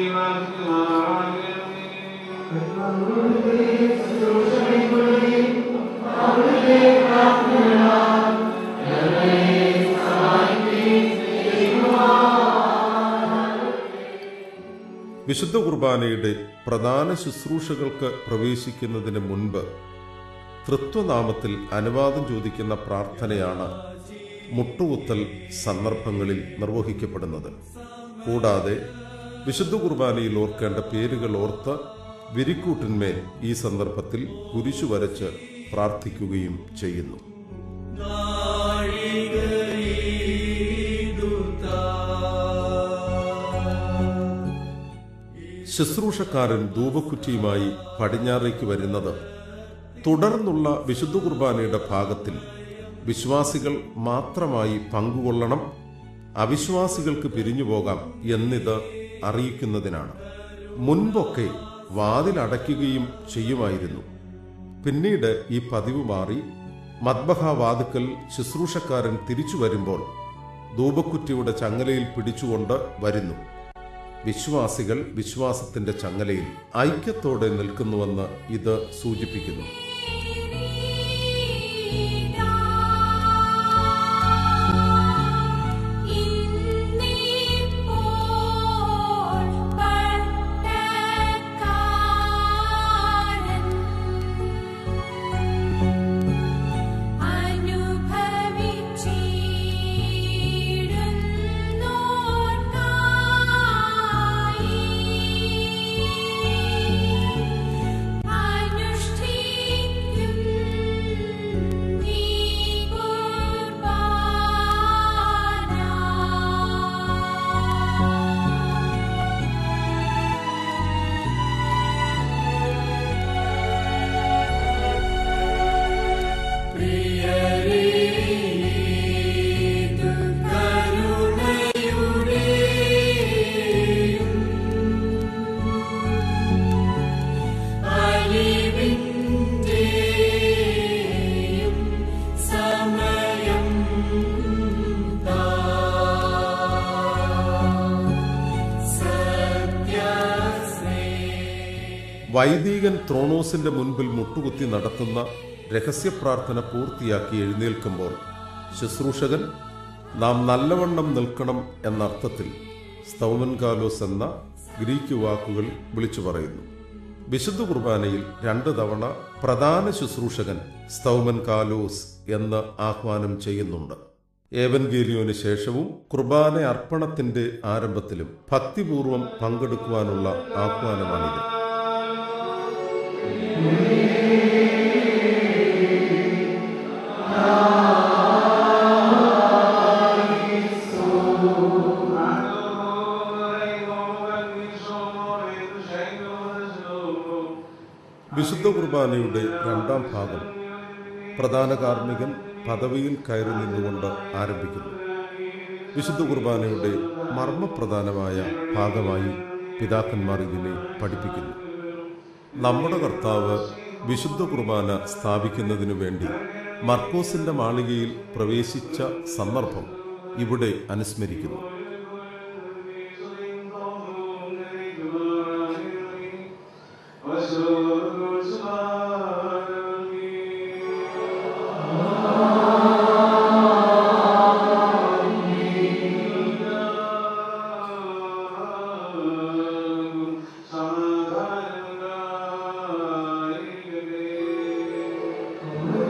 വിശുദ്ധ കുർബാനയുടെ പ്രധാന ശുശ്രൂഷകൾക്ക് പ്രവേശിക്കുന്നതിന് മുൻപ് തൃത്വനാമത്തിൽ അനുവാദം ചോദിക്കുന്ന പ്രാർത്ഥനയാണ് മുട്ടുകുത്തൽ സന്ദർഭങ്ങളിൽ നിർവഹിക്കപ്പെടുന്നത് കൂടാതെ വിശുദ്ധ കുർബാനയിൽ ഓർക്കേണ്ട പേരുകൾ ഓർത്ത് വിരിക്കൂട്ടിന്മേൽ ഈ സന്ദർഭത്തിൽ കുരിശു വരച്ച് പ്രാർത്ഥിക്കുകയും ചെയ്യുന്നു ശുശ്രൂഷക്കാരൻ ധൂപക്കുറ്റിയുമായി പടിഞ്ഞാറേക്ക് വരുന്നത് തുടർന്നുള്ള വിശുദ്ധ കുർബാനയുടെ ഭാഗത്തിൽ വിശ്വാസികൾ മാത്രമായി പങ്കുകൊള്ളണം അവിശ്വാസികൾക്ക് പിരിഞ്ഞു പോകാം എന്നിത് അറിയിക്കുന്നതിനാണ് മുൻപൊക്കെ വാതിലടയ്ക്കുകയും ചെയ്യുമായിരുന്നു പിന്നീട് ഈ പതിവ് മാറി മദ്ബഹ വാതുക്കൽ ശുശ്രൂഷക്കാരൻ തിരിച്ചു വരുമ്പോൾ ധൂപക്കുറ്റിയുടെ ചങ്ങലയിൽ പിടിച്ചുകൊണ്ട് വരുന്നു വിശ്വാസികൾ വിശ്വാസത്തിന്റെ ചങ്ങലയിൽ ഐക്യത്തോടെ നിൽക്കുന്നുവെന്ന് ഇത് സൂചിപ്പിക്കുന്നു വൈദികൻ ത്രോണോസിന്റെ മുൻപിൽ മുട്ടുകുത്തി നടത്തുന്ന രഹസ്യപ്രാർത്ഥന പൂർത്തിയാക്കി എഴുന്നേൽക്കുമ്പോൾ ശുശ്രൂഷകൻ നാം നല്ലവണ്ണം നിൽക്കണം എന്നർത്ഥത്തിൽ സ്തൗമൻകാലോസ് എന്ന ഗ്രീക്ക് വാക്കുകൾ വിളിച്ചു പറയുന്നു വിശുദ്ധ കുർബാനയിൽ രണ്ട് തവണ പ്രധാന ശുശ്രൂഷകൻ സ്തൗമൻ കാലോസ് എന്ന് ആഹ്വാനം ചെയ്യുന്നുണ്ട് ഏവൻഗേലിയോന് ശേഷവും കുർബാന അർപ്പണത്തിന്റെ ആരംഭത്തിലും ഭക്തിപൂർവം പങ്കെടുക്കുവാനുള്ള ആഹ്വാനമാണിത് വിശുദ്ധ കുർബാനയുടെ രണ്ടാം ഭാഗം പ്രധാന കാർമ്മികൻ പദവിയിൽ കയറി നിന്നുകൊണ്ട് ആരംഭിക്കുന്നു വിശുദ്ധ കുർബാനയുടെ മർമ്മപ്രധാനമായ ഭാഗമായി പിതാക്കന്മാർ ഇതിനെ പഠിപ്പിക്കുന്നു നമ്മുടെ കർത്താവ് വിശുദ്ധ കുർബാന സ്ഥാപിക്കുന്നതിനു വേണ്ടി മർക്കോസിന്റെ മാളികയിൽ പ്രവേശിച്ച സന്ദർഭം ഇവിടെ അനുസ്മരിക്കുന്നു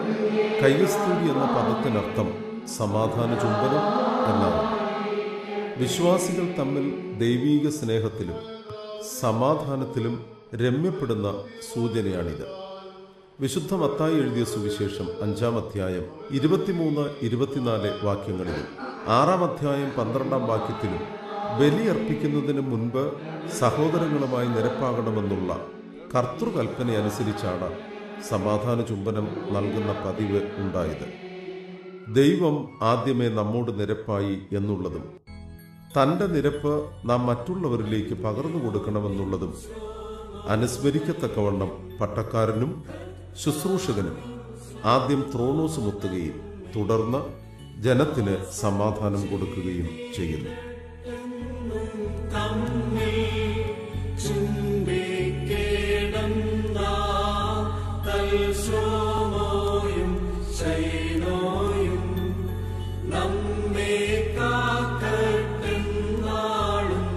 കയ്യസ്തൂരി എന്ന പദത്തിനർത്ഥം സമാധാന ചുംബനം എന്നാണ് വിശ്വാസികൾ തമ്മിൽ ദൈവീക സ്നേഹത്തിലും സമാധാനത്തിലും രമ്യപ്പെടുന്ന സൂചനയാണിത് വിശുദ്ധ മത്തായി എഴുതിയ സുവിശേഷം അഞ്ചാം അധ്യായം ഇരുപത്തിമൂന്ന് ഇരുപത്തിനാല് വാക്യങ്ങളിലും ആറാം അധ്യായം പന്ത്രണ്ടാം വാക്യത്തിലും ബലിയർപ്പിക്കുന്നതിന് മുൻപ് സഹോദരങ്ങളുമായി നിരപ്പാകണമെന്നുള്ള കർത്തൃകൽപ്പന അനുസരിച്ചാണ് സമാധാന ചുംബനം നൽകുന്ന പതിവ് ഉണ്ടായത് ദൈവം ആദ്യമേ നമ്മോട് നിരപ്പായി എന്നുള്ളതും തന്റെ നിരപ്പ് നാം മറ്റുള്ളവരിലേക്ക് പകർന്നു കൊടുക്കണമെന്നുള്ളതും അനുസ്മരിക്കത്തക്കവണ്ണം പട്ടക്കാരനും ശുശ്രൂഷകനും ആദ്യം ത്രോണോസ് മുത്തുകയും തുടർന്ന് ജനത്തിന് സമാധാനം കൊടുക്കുകയും ചെയ്യുന്നു തമ്മിൽ ചുംബിക്കേണം നാം തൽശ്രോമോയും ശൈനോയും നമ്മെ കാക്കട്ടെന്നാളും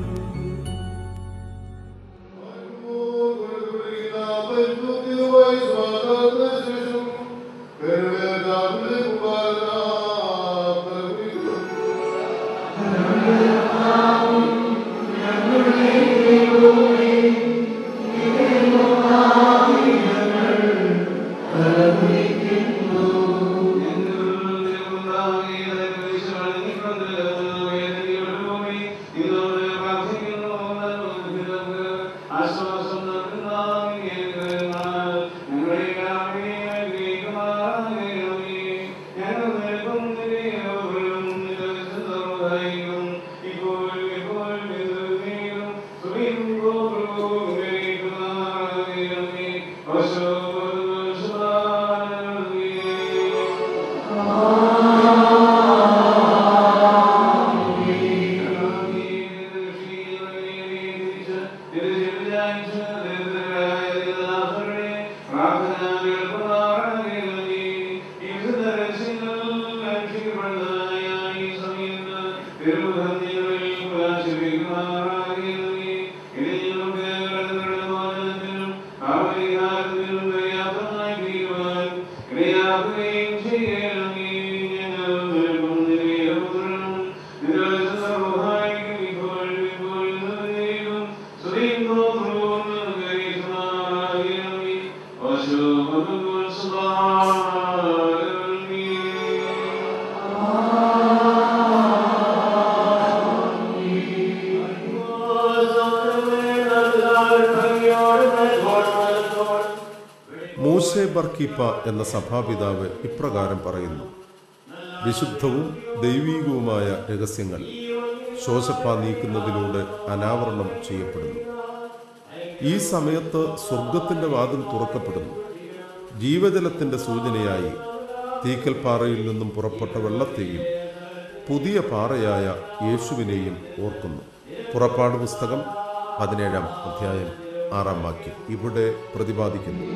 മൂസെ ബർക്കീപ്പ എന്ന സഭാപിതാവ് ഇപ്രകാരം പറയുന്നു വിശുദ്ധവും ദൈവീകവുമായ രഹസ്യങ്ങൾ ശോശപ്പ നീക്കുന്നതിലൂടെ അനാവരണം ചെയ്യപ്പെടുന്നു ഈ സമയത്ത് സ്വർഗത്തിന്റെ വാതിൽ തുറക്കപ്പെടുന്നു ജീവജലത്തിന്റെ സൂചനയായി തീക്കൽപ്പാറയിൽ നിന്നും പുറപ്പെട്ട വെള്ളത്തെയും പുതിയ പാറയായ യേശുവിനെയും ഓർക്കുന്നു പുറപ്പാട് പുസ്തകം പതിനേഴാം അധ്യായം ആറാം വാക്യം ഇവിടെ പ്രതിപാദിക്കുന്നു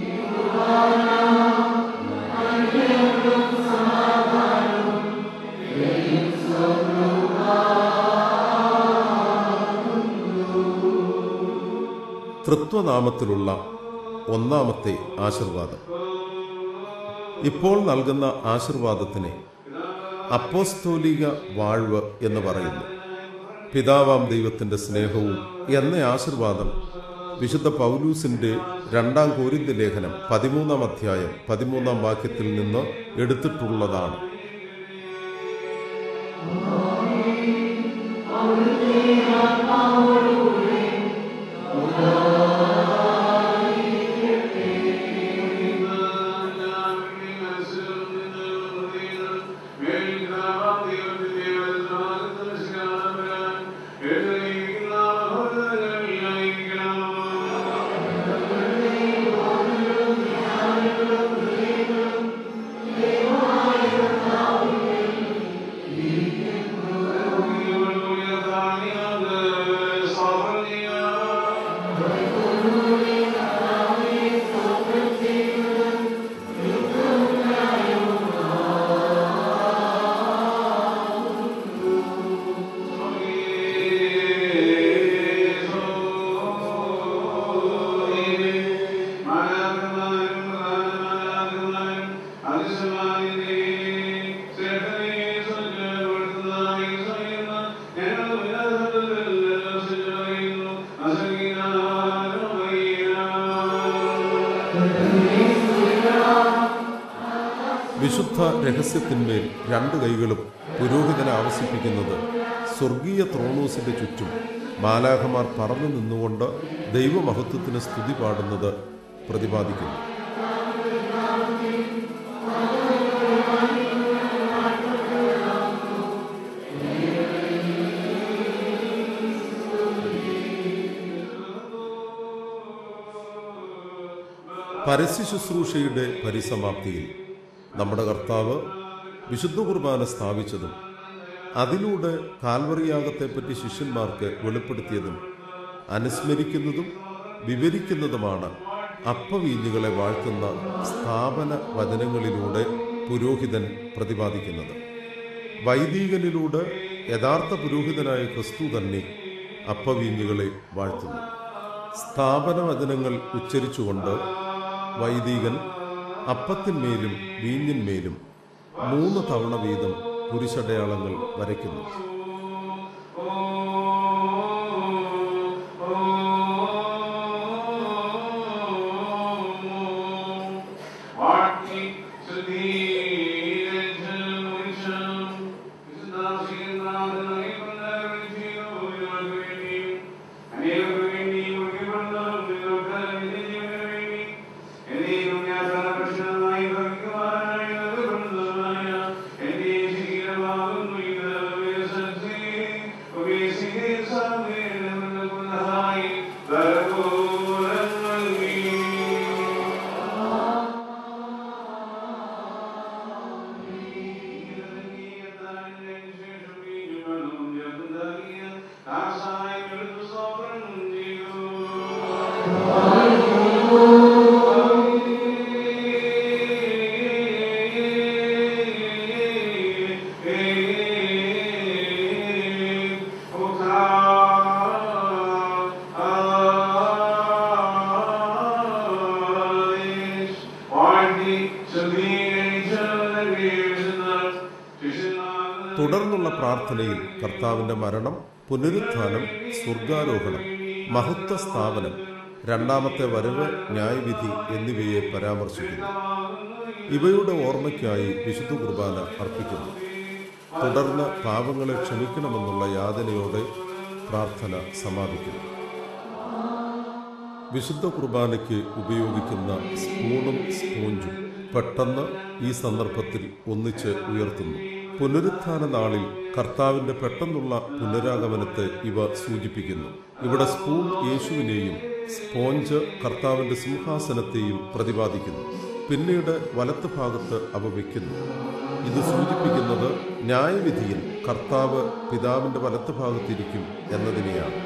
തൃത്വനാമത്തിലുള്ള ഒന്നാമത്തെ ആശീർവാദം ഇപ്പോൾ നൽകുന്ന ആശീർവാദത്തിന് അപ്പോസ്തോലിക വാഴ്വ് എന്ന് പറയുന്നു പിതാവാം ദൈവത്തിന്റെ സ്നേഹവും എന്ന ആശീർവാദം വിശുദ്ധ പൗലൂസിന്റെ രണ്ടാം കോരിന്ത ലേഖനം പതിമൂന്നാം അധ്യായം പതിമൂന്നാം വാക്യത്തിൽ നിന്ന് എടുത്തിട്ടുള്ളതാണ് ും വിശുദ്ധ രഹസ്യത്തിന്മേൽ രണ്ട് കൈകളും പുരോഹിതനെ ആവസിപ്പിക്കുന്നത് സ്വർഗീയ ത്രോണോസിന്റെ ചുറ്റും മാലാഖമാർ പറന്നു നിന്നുകൊണ്ട് ദൈവമഹത്വത്തിന് സ്തുതി പാടുന്നത് പ്രതിപാദിക്കുന്നു പരസ്യ ശുശ്രൂഷയുടെ പരിസമാപ്തിയിൽ നമ്മുടെ കർത്താവ് വിശുദ്ധ കുർബാന സ്ഥാപിച്ചതും അതിലൂടെ കാൽവറിയാഗത്തെപ്പറ്റി ശിഷ്യന്മാർക്ക് വെളിപ്പെടുത്തിയതും അനുസ്മരിക്കുന്നതും വിവരിക്കുന്നതുമാണ് അപ്പവീഞ്ഞുകളെ വാഴ്ത്തുന്ന സ്ഥാപന വചനങ്ങളിലൂടെ പുരോഹിതൻ പ്രതിപാദിക്കുന്നത് വൈദികനിലൂടെ യഥാർത്ഥ പുരോഹിതനായ ക്രിസ്തു തന്നെ അപ്പവീഞ്ഞുകളെ വാഴ്ത്തുന്നു സ്ഥാപന വചനങ്ങൾ ഉച്ചരിച്ചുകൊണ്ട് വൈദികൻ അപ്പത്തിന്മേലും വീഞ്ഞിന്മേലും മൂന്ന് തവണ വീതം കുരിശടയാളങ്ങൾ വരയ്ക്കുന്നു Party to thee, generation, is nothing not even everything you are doing. And you are doing me, you give love, you are telling me, you are doing me. And you are not a person like you are, you are the Messiah. And you see the love we love is a thing. We see his son, and the high, the good and the തുടർന്നുള്ള പ്രാർത്ഥനയിൽ കർത്താവിന്റെ മരണം പുനരുത്ഥാനം സ്വർഗാരോഹണം മഹത്വ സ്ഥാപനം രണ്ടാമത്തെ വരവ് ന്യായവിധി എന്നിവയെ പരാമർശിക്കുന്നു ഇവയുടെ ഓർമ്മയ്ക്കായി വിശുദ്ധ കുർബാന അർപ്പിക്കുന്നു തുടർന്ന് പാപങ്ങളെ ക്ഷമിക്കണമെന്നുള്ള യാതനയോടെ പ്രാർത്ഥന സമാപിക്കുന്നു വിശുദ്ധ കുർബാനയ്ക്ക് ഉപയോഗിക്കുന്ന സ്പൂണും സ്പോഞ്ചും പെട്ടെന്ന് ഈ സന്ദർഭത്തിൽ ഒന്നിച്ച് ഉയർത്തുന്നു പുനരുത്ഥാന നാളിൽ കർത്താവിന്റെ പെട്ടെന്നുള്ള പുനരാഗമനത്തെ ഇവ സൂചിപ്പിക്കുന്നു ഇവിടെ സ്പൂൺ യേശുവിനെയും സ്പോഞ്ച് കർത്താവിന്റെ സിംഹാസനത്തെയും പ്രതിപാദിക്കുന്നു പിന്നീട് വലത്ത് ഭാഗത്ത് അവ വയ്ക്കുന്നു ഇത് സൂചിപ്പിക്കുന്നത് ന്യായവിധിയിൽ കർത്താവ് പിതാവിന്റെ വലത്ത് ഭാഗത്തിരിക്കും എന്നതിനെയാണ്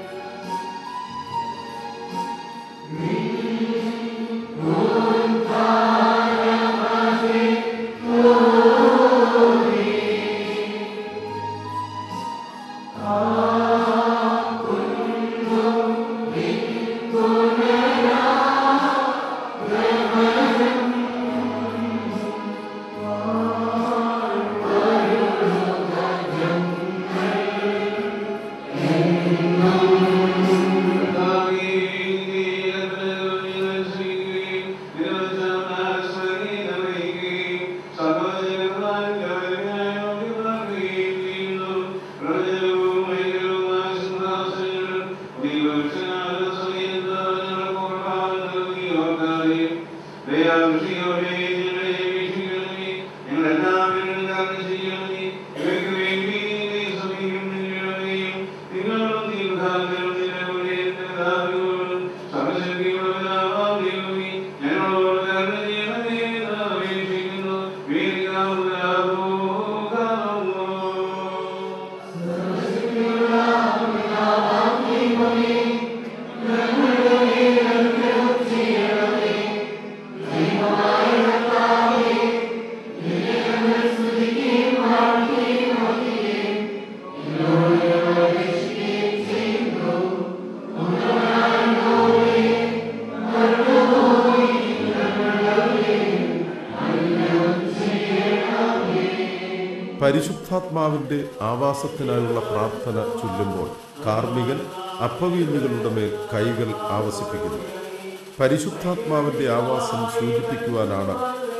പരിശുദ്ധാത്മാവിന്റെ ആവാസത്തിനായുള്ള പ്രാർത്ഥന ചൊല്ലുമ്പോൾ കാർമികൻ അപ്പവീഞ്ഞുകളുടെ മേൽ കൈകൾ ആവസിപ്പിക്കുന്നു പരിശുദ്ധാത്മാവിന്റെ ആവാസം സൂചിപ്പിക്കുവാനാണ്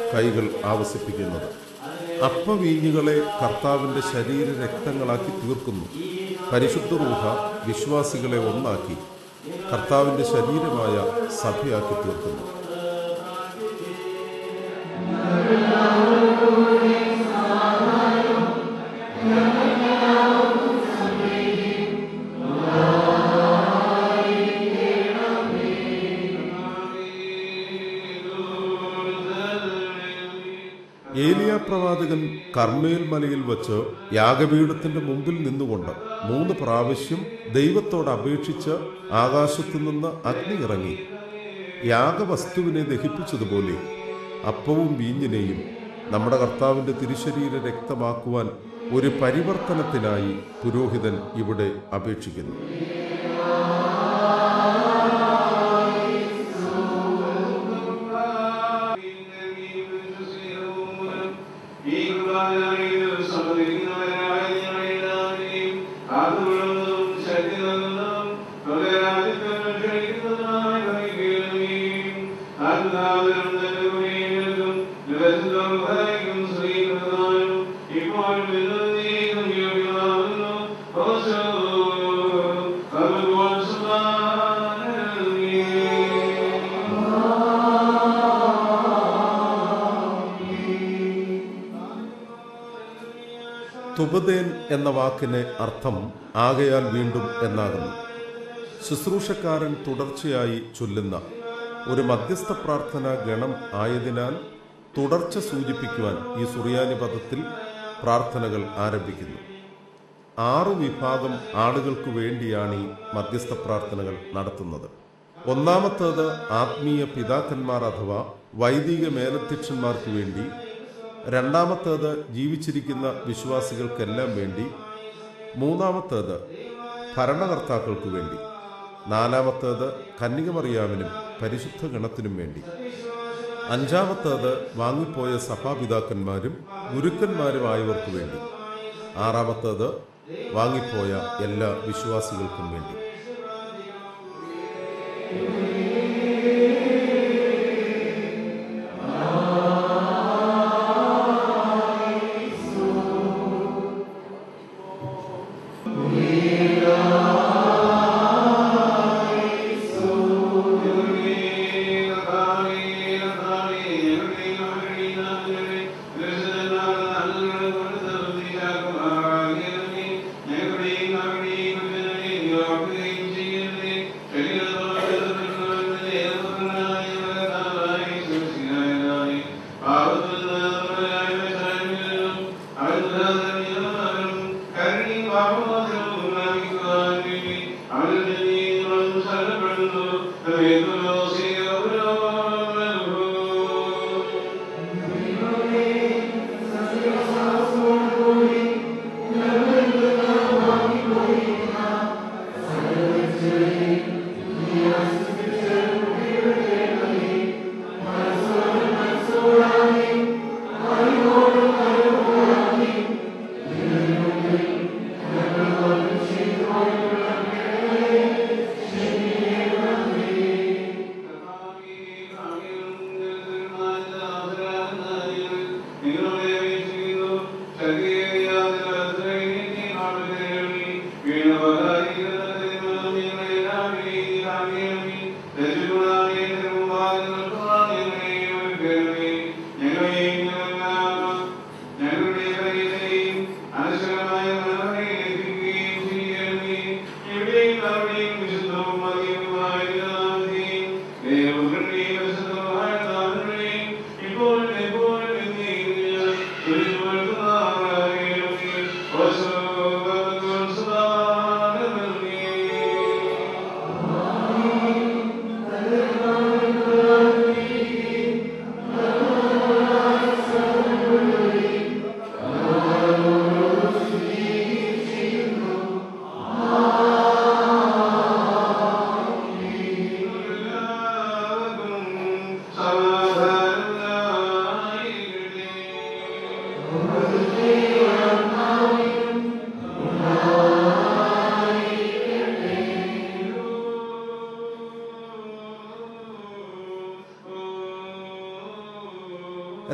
കൈകൾ ആവസിപ്പിക്കുന്നത് അപ്പവീഞ്ഞുകളെ കർത്താവിൻ്റെ ശരീര രക്തങ്ങളാക്കി തീർക്കുന്നു പരിശുദ്ധ റൂഹ വിശ്വാസികളെ ഒന്നാക്കി കർത്താവിൻ്റെ ശരീരമായ സഭയാക്കി തീർക്കുന്നു ഏലിയ പ്രവാചകൻ കർമ്മേൽ മലയിൽ വച്ച് യാഗപീഠത്തിന്റെ മുമ്പിൽ നിന്നുകൊണ്ട് മൂന്ന് പ്രാവശ്യം ദൈവത്തോട് അപേക്ഷിച്ച് ആകാശത്തു നിന്ന് അഗ്നി ഇറങ്ങി യാഗവസ്തുവിനെ ദഹിപ്പിച്ചതുപോലെ അപ്പവും വീഞ്ഞിനെയും നമ്മുടെ കർത്താവിന്റെ തിരുശരീര രക്തമാക്കുവാൻ ഒരു പരിവർത്തനത്തിനായി പുരോഹിതൻ ഇവിടെ അപേക്ഷിക്കുന്നു തുപതേൻ എന്ന വാക്കിന് അർത്ഥം ആകയാൽ വീണ്ടും എന്നാകുന്നു ശുശ്രൂഷക്കാരൻ തുടർച്ചയായി ചൊല്ലുന്ന ഒരു മധ്യസ്ഥ പ്രാർത്ഥന ഗണം ആയതിനാൽ തുടർച്ച സൂചിപ്പിക്കുവാൻ ഈ സുറിയാനി പദത്തിൽ പ്രാർത്ഥനകൾ ആരംഭിക്കുന്നു ആറു വിഭാഗം ആളുകൾക്ക് വേണ്ടിയാണ് ഈ മധ്യസ്ഥ പ്രാർത്ഥനകൾ നടത്തുന്നത് ഒന്നാമത്തേത് ആത്മീയ പിതാക്കന്മാർ അഥവാ വൈദിക മേലധ്യക്ഷന്മാർക്ക് വേണ്ടി രണ്ടാമത്തേത് ജീവിച്ചിരിക്കുന്ന വിശ്വാസികൾക്കെല്ലാം വേണ്ടി മൂന്നാമത്തേത് ഭരണകർത്താക്കൾക്ക് വേണ്ടി നാലാമത്തേത് കന്യകമറിയാവിനും പരിശുദ്ധ ഗണത്തിനും വേണ്ടി അഞ്ചാമത്തേത് വാങ്ങിപ്പോയ സഭാപിതാക്കന്മാരും ഗുരുക്കന്മാരുമായവർക്ക് വേണ്ടി ആറാമത്തേത് വാങ്ങിപ്പോയ എല്ലാ വിശ്വാസികൾക്കും വേണ്ടി ും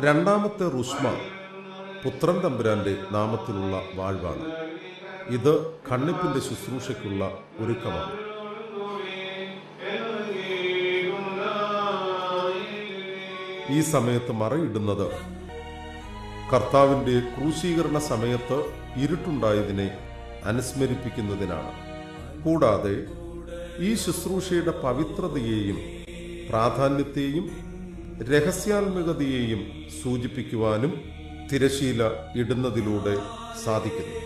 രണ്ടാമത്തെ റുഷ്മ പുത്രൻ തമ്പുരാന്റെ നാമത്തിലുള്ള വാഴ്വാണ് ഇത് കണ്ണിപ്പിന്റെ ശുശ്രൂഷയ്ക്കുള്ള ഒരുക്കമാണ് ഈ സമയത്ത് മറയിടുന്നത് കർത്താവിന്റെ ക്രൂശീകരണ സമയത്ത് ഇരുട്ടുണ്ടായതിനെ അനുസ്മരിപ്പിക്കുന്നതിനാണ് കൂടാതെ ഈ ശുശ്രൂഷയുടെ പവിത്രതയെയും പ്രാധാന്യത്തെയും രഹസ്യാത്മകതയെയും സൂചിപ്പിക്കുവാനും തിരശീല ഇടുന്നതിലൂടെ സാധിക്കുന്നു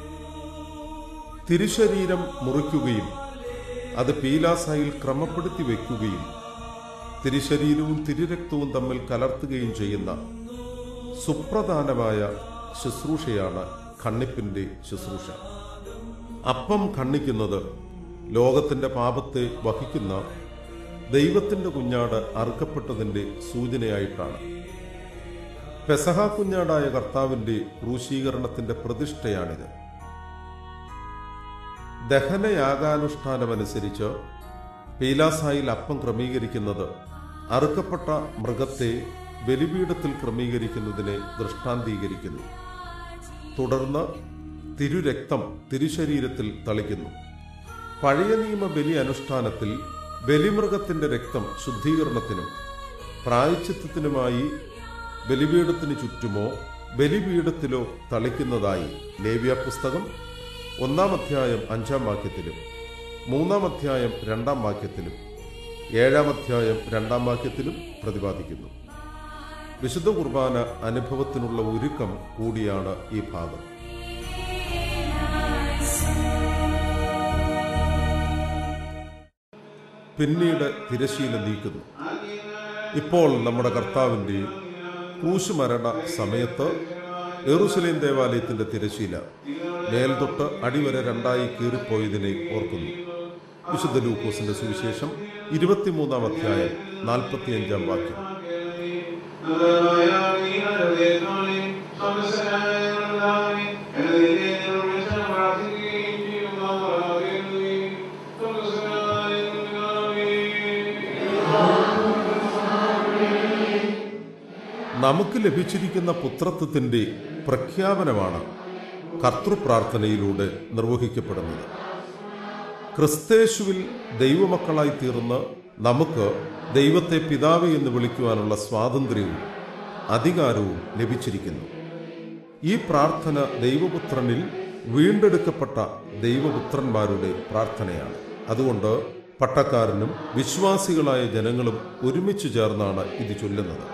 തിരുശരീരം മുറിക്കുകയും അത് പീലാസായിൽ ക്രമപ്പെടുത്തി വയ്ക്കുകയും തിരുശരീരവും തിരുരക്തവും തമ്മിൽ കലർത്തുകയും ചെയ്യുന്ന സുപ്രധാനമായ ശുശ്രൂഷയാണ് കണ്ണിപ്പിന്റെ ശുശ്രൂഷ അപ്പം കണ്ണിക്കുന്നത് ലോകത്തിന്റെ പാപത്തെ വഹിക്കുന്ന ദൈവത്തിന്റെ കുഞ്ഞാട് അറുക്കപ്പെട്ടതിന്റെ സൂചനയായിട്ടാണ് പെസഹ കുഞ്ഞാടായ കർത്താവിന്റെ ക്രൂശീകരണത്തിന്റെ പ്രതിഷ്ഠയാണിത് ദഹനയാഗാനുഷ്ഠാനമനുസരിച്ച് പീലാസായിൽ അപ്പം ക്രമീകരിക്കുന്നത് അറുക്കപ്പെട്ട മൃഗത്തെ ബലിപീഠത്തിൽ ക്രമീകരിക്കുന്നതിനെ ദൃഷ്ടാന്തീകരിക്കുന്നു തുടർന്ന് തിരുരക്തം തിരുശരീരത്തിൽ തളിക്കുന്നു പഴയ നിയമ ബലി അനുഷ്ഠാനത്തിൽ ബലിമൃഗത്തിന്റെ രക്തം ശുദ്ധീകരണത്തിനും പ്രായച്ചിത്തത്തിനുമായി ബലിപീഠത്തിന് ചുറ്റുമോ ബലിപീഠത്തിലോ തളിക്കുന്നതായി ലേവ്യ പുസ്തകം ഒന്നാം അധ്യായം അഞ്ചാം വാക്യത്തിലും മൂന്നാം അധ്യായം രണ്ടാം വാക്യത്തിലും ഏഴാം അധ്യായം രണ്ടാം വാക്യത്തിലും പ്രതിപാദിക്കുന്നു വിശുദ്ധ കുർബാന അനുഭവത്തിനുള്ള ഒരുക്കം കൂടിയാണ് ഈ ഭാഗം പിന്നീട് തിരശീല നീക്കുന്നു ഇപ്പോൾ നമ്മുടെ കർത്താവിൻ്റെ ക്രൂശുമരണ സമയത്ത് എറുസലേം ദേവാലയത്തിന്റെ തിരശീല മേൽതൊട്ട് അടിവരെ രണ്ടായി കീറിപ്പോയതിനെ ഓർക്കുന്നു വിശുദ്ധ ലൂക്കോസിന്റെ സുവിശേഷം ഇരുപത്തിമൂന്നാം അധ്യായം നാൽപ്പത്തിയഞ്ചാം വാക്യം നമുക്ക് ലഭിച്ചിരിക്കുന്ന പുത്രത്വത്തിന്റെ പ്രഖ്യാപനമാണ് കർത്തൃപ്രാർത്ഥനയിലൂടെ നിർവഹിക്കപ്പെടുന്നത് ക്രിസ്തേശുവിൽ ദൈവമക്കളായി തീർന്ന് നമുക്ക് ദൈവത്തെ പിതാവ് എന്ന് വിളിക്കുവാനുള്ള സ്വാതന്ത്ര്യവും അധികാരവും ലഭിച്ചിരിക്കുന്നു ഈ പ്രാർത്ഥന ദൈവപുത്രനിൽ വീണ്ടെടുക്കപ്പെട്ട ദൈവപുത്രന്മാരുടെ പ്രാർത്ഥനയാണ് അതുകൊണ്ട് പട്ടക്കാരനും വിശ്വാസികളായ ജനങ്ങളും ഒരുമിച്ച് ചേർന്നാണ് ഇത് ചൊല്ലുന്നത്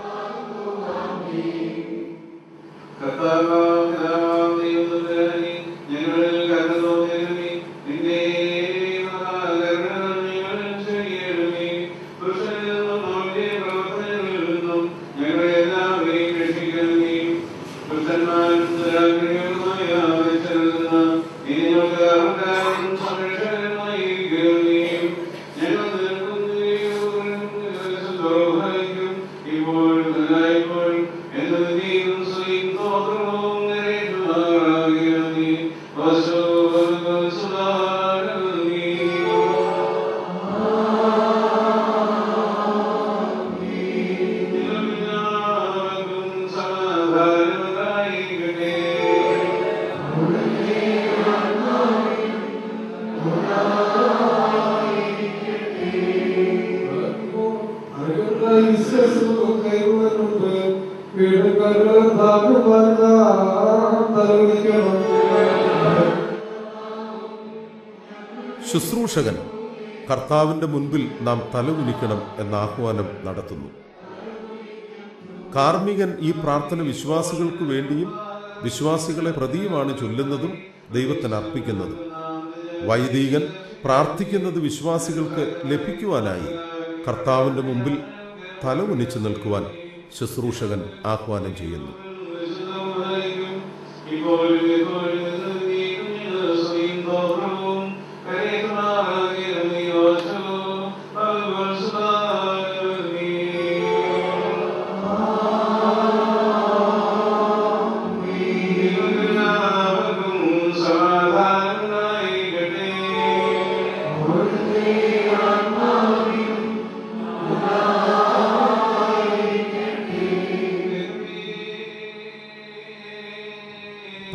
ശുശ്രൂഷകൻ കർത്താവിന്റെ മുൻപിൽ നാം തലകുനിക്കണം എന്ന ആഹ്വാനം നടത്തുന്നു കാർമികൻ ഈ പ്രാർത്ഥന വിശ്വാസികൾക്ക് വേണ്ടിയും വിശ്വാസികളെ പ്രതിയുമാണ് ചൊല്ലുന്നതും ദൈവത്തിന് അർപ്പിക്കുന്നതും വൈദികൻ പ്രാർത്ഥിക്കുന്നത് വിശ്വാസികൾക്ക് ലഭിക്കുവാനായി കർത്താവിന്റെ മുമ്പിൽ തല ഉനിച്ചു നിൽക്കുവാൻ ശുശ്രൂഷകൻ ആഹ്വാനം ചെയ്യുന്നു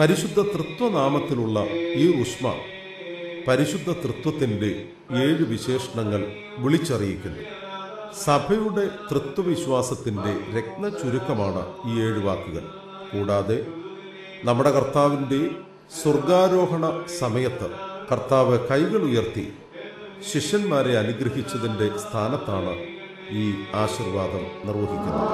പരിശുദ്ധ തൃത്വനാമത്തിലുള്ള ഈ ഉഷ്മ പരിശുദ്ധ തൃത്വത്തിന്റെ ഏഴ് വിശേഷണങ്ങൾ വിളിച്ചറിയിക്കുന്നു സഭയുടെ തൃത്വവിശ്വാസത്തിന്റെ രത്ന ചുരുക്കമാണ് ഈ ഏഴ് വാക്കുകൾ കൂടാതെ നമ്മുടെ കർത്താവിൻ്റെ സ്വർഗാരോഹണ സമയത്ത് കർത്താവ് കൈകൾ ഉയർത്തി ശിഷ്യന്മാരെ അനുഗ്രഹിച്ചതിൻ്റെ സ്ഥാനത്താണ് ഈ ആശീർവാദം നിർവഹിക്കുന്നത്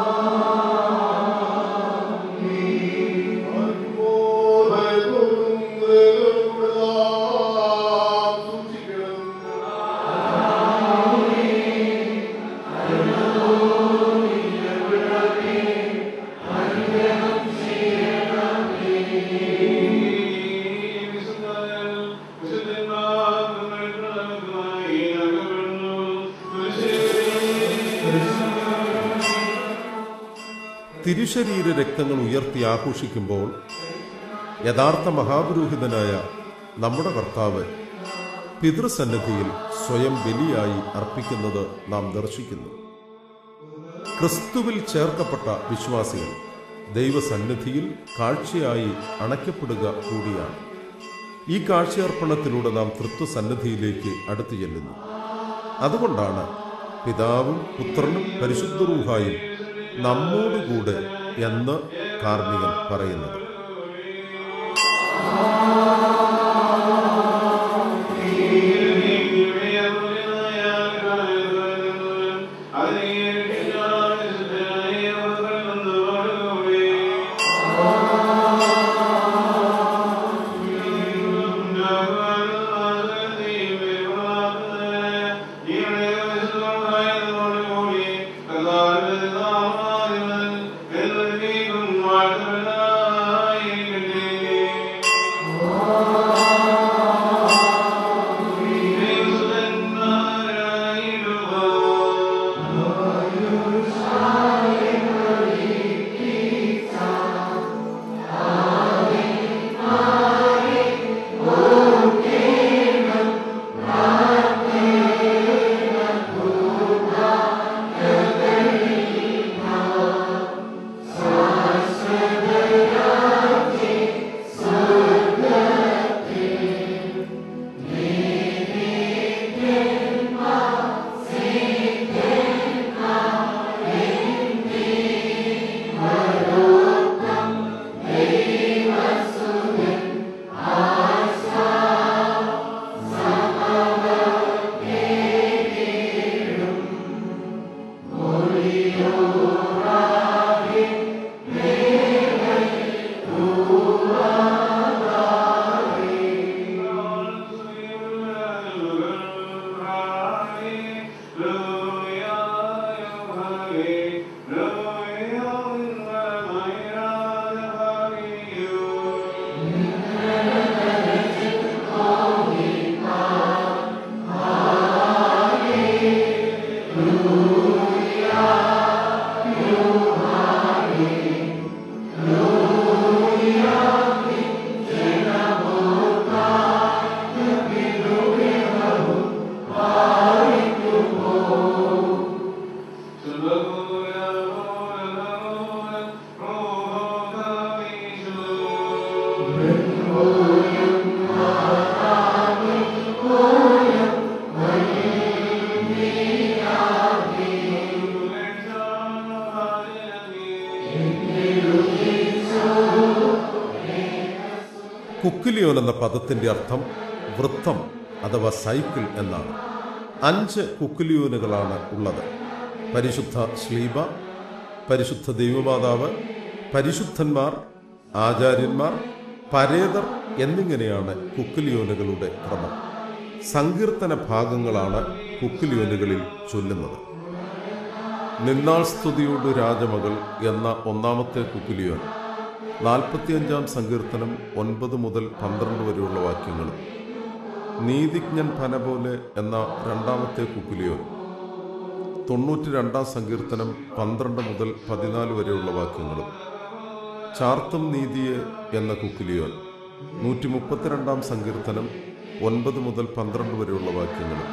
തിരുശരീര രക്തങ്ങൾ ഉയർത്തി ആഘോഷിക്കുമ്പോൾ യഥാർത്ഥ മഹാപുരോഹിതനായ നമ്മുടെ കർത്താവ് പിതൃസന്നിധിയിൽ സ്വയം ബലിയായി അർപ്പിക്കുന്നത് നാം ദർശിക്കുന്നു ക്രിസ്തുവിൽ ചേർക്കപ്പെട്ട വിശ്വാസികൾ ദൈവസന്നിധിയിൽ കാഴ്ചയായി അണയ്ക്കപ്പെടുക കൂടിയാണ് ഈ കാഴ്ചയർപ്പണത്തിലൂടെ നാം തൃത്വസന്നിധിയിലേക്ക് അടുത്തു ചെല്ലുന്നു അതുകൊണ്ടാണ് പിതാവും പുത്രനും പരിശുദ്ധറൂഹായും നമ്മോടുകൂടെ എന്ന് കാർമികൻ പറയുന്നത് കുക്കിലിയോൻ എന്ന പദത്തിന്റെ അർത്ഥം വൃത്തം അഥവാ സൈക്കിൾ എന്നാണ് അഞ്ച് കുക്കിലിയോനുകളാണ് ഉള്ളത് പരിശുദ്ധ ശ്ലീബ പരിശുദ്ധ ദൈവമാതാവ് പരിശുദ്ധന്മാർ ആചാര്യന്മാർ പരേതർ എന്നിങ്ങനെയാണ് കുക്കിലിയോനുകളുടെ ക്രമം സങ്കീർത്തന ഭാഗങ്ങളാണ് കുക്കിലിയോനുകളിൽ ചൊല്ലുന്നത് നിന്നാൾ സ്തുതിയോട് രാജമകൾ എന്ന ഒന്നാമത്തെ കുക്കിലിയോൻ നാൽപ്പത്തിയഞ്ചാം സങ്കീർത്തനം ഒൻപത് മുതൽ പന്ത്രണ്ട് വരെയുള്ള വാക്യങ്ങളും നീതിജ്ഞൻ ഫന പോലെ എന്ന രണ്ടാമത്തെ കുക്കുലിയോൻ തൊണ്ണൂറ്റി രണ്ടാം സങ്കീർത്തനം പന്ത്രണ്ട് മുതൽ പതിനാല് വരെയുള്ള വാക്യങ്ങളും ചാർത്തും നീതിയെ എന്ന കുക്കുലിയോൻ നൂറ്റി മുപ്പത്തിരണ്ടാം സങ്കീർത്തനം ഒൻപത് മുതൽ പന്ത്രണ്ട് വരെയുള്ള വാക്യങ്ങളും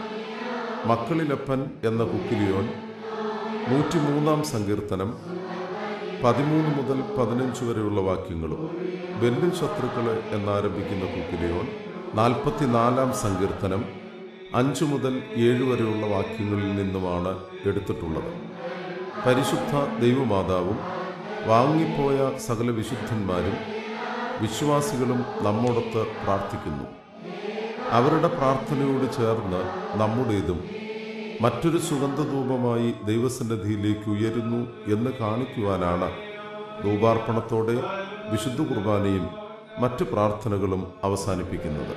മക്കളിലപ്പൻ എന്ന കുക്കുലിയോൻ നൂറ്റിമൂന്നാം സങ്കീർത്തനം പതിമൂന്ന് മുതൽ പതിനഞ്ച് വരെയുള്ള വാക്യങ്ങളും വെല്ലും ശത്രുക്കളെ എന്നാരംഭിക്കുന്ന കുക്കിലിയോൻ നാൽപ്പത്തിനാലാം സങ്കീർത്തനം അഞ്ചു മുതൽ ഏഴ് വരെയുള്ള വാക്യങ്ങളിൽ നിന്നുമാണ് എടുത്തിട്ടുള്ളത് പരിശുദ്ധ ദൈവമാതാവും വാങ്ങിപ്പോയ സകല വിശുദ്ധന്മാരും വിശ്വാസികളും നമ്മോടൊത്ത് പ്രാർത്ഥിക്കുന്നു അവരുടെ പ്രാർത്ഥനയോട് ചേർന്ന് നമ്മുടേതും മറ്റൊരു സുഗന്ധധൂപമായി ദൈവസന്നിധിയിലേക്ക് ഉയരുന്നു എന്ന് കാണിക്കുവാനാണ് ധൂപാർപ്പണത്തോടെ വിശുദ്ധ കുർബാനയും മറ്റ് പ്രാർത്ഥനകളും അവസാനിപ്പിക്കുന്നത്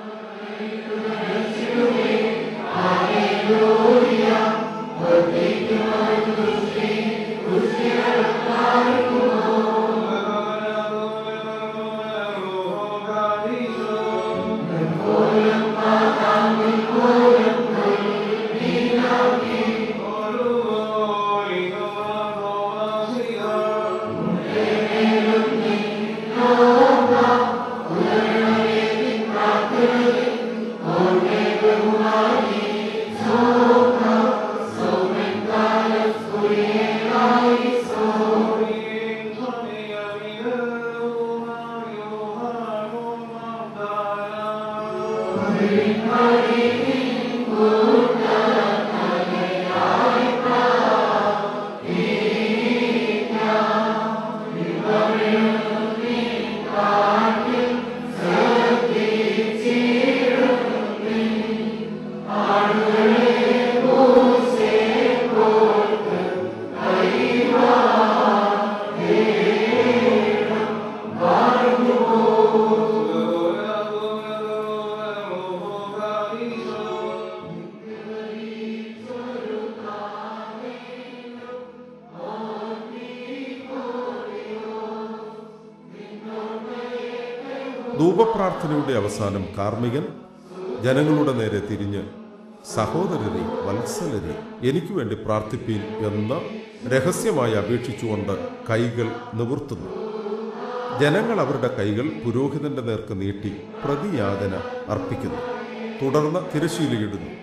ധൂപപ്രാർത്ഥനയുടെ അവസാനം കാർമികൻ ജനങ്ങളുടെ നേരെ തിരിഞ്ഞ് സഹോദരരെ വത്സലരെ എനിക്ക് വേണ്ടി പ്രാർത്ഥിപ്പീൻ എന്ന് രഹസ്യമായി അപേക്ഷിച്ചുകൊണ്ട് കൈകൾ നിവർത്തുന്നു ജനങ്ങൾ അവരുടെ കൈകൾ പുരോഹിതന്റെ നേർക്ക് നീട്ടി പ്രതിയാതന അർപ്പിക്കുന്നു തുടർന്ന് തിരശീലയിടുന്നു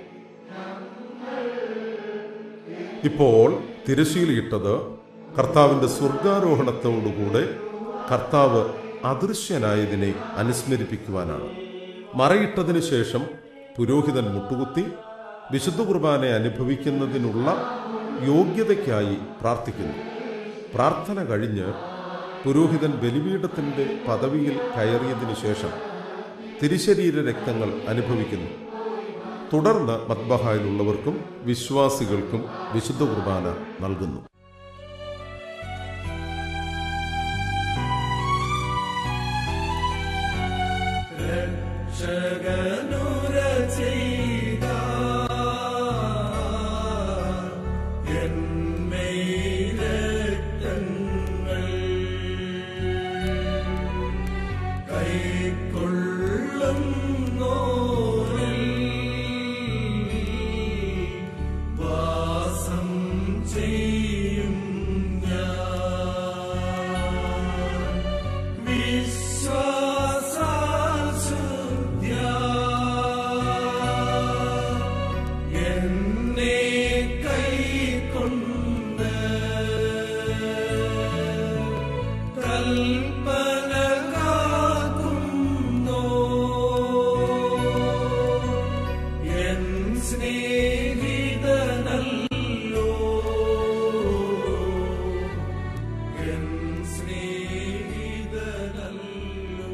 ഇപ്പോൾ തിരശീലയിട്ടത് കർത്താവിന്റെ സ്വർഗാരോഹണത്തോടുകൂടെ കർത്താവ് അദൃശ്യനായതിനെ അനുസ്മരിപ്പിക്കുവാനാണ് മറയിട്ടതിനു ശേഷം പുരോഹിതൻ മുട്ടുകുത്തി വിശുദ്ധ കുർബാന അനുഭവിക്കുന്നതിനുള്ള യോഗ്യതയ്ക്കായി പ്രാർത്ഥിക്കുന്നു പ്രാർത്ഥന കഴിഞ്ഞ് പുരോഹിതൻ ബലിപീഠത്തിന്റെ പദവിയിൽ കയറിയതിനു ശേഷം തിരുശരീര രക്തങ്ങൾ അനുഭവിക്കുന്നു തുടർന്ന് മത്ബഹായിലുള്ളവർക്കും വിശ്വാസികൾക്കും വിശുദ്ധ കുർബാന നൽകുന്നു രക്ഷകനുര ചെയ്ത എന്മേരക്തങ്ങൾ കൈക്കൊള്ളുന്നോരിൽ വാസം ചെയ്യും ഞാൻ വിശ്വാസാൽ ശുദ്ധ്യാ എന്നെ കൈക്കൊണ്ട് കൽപ്പന കാക്കുന്നോ എൻ സ്നേഹിതനല്ലോ എൻ സ്നേഹിതനല്ലോ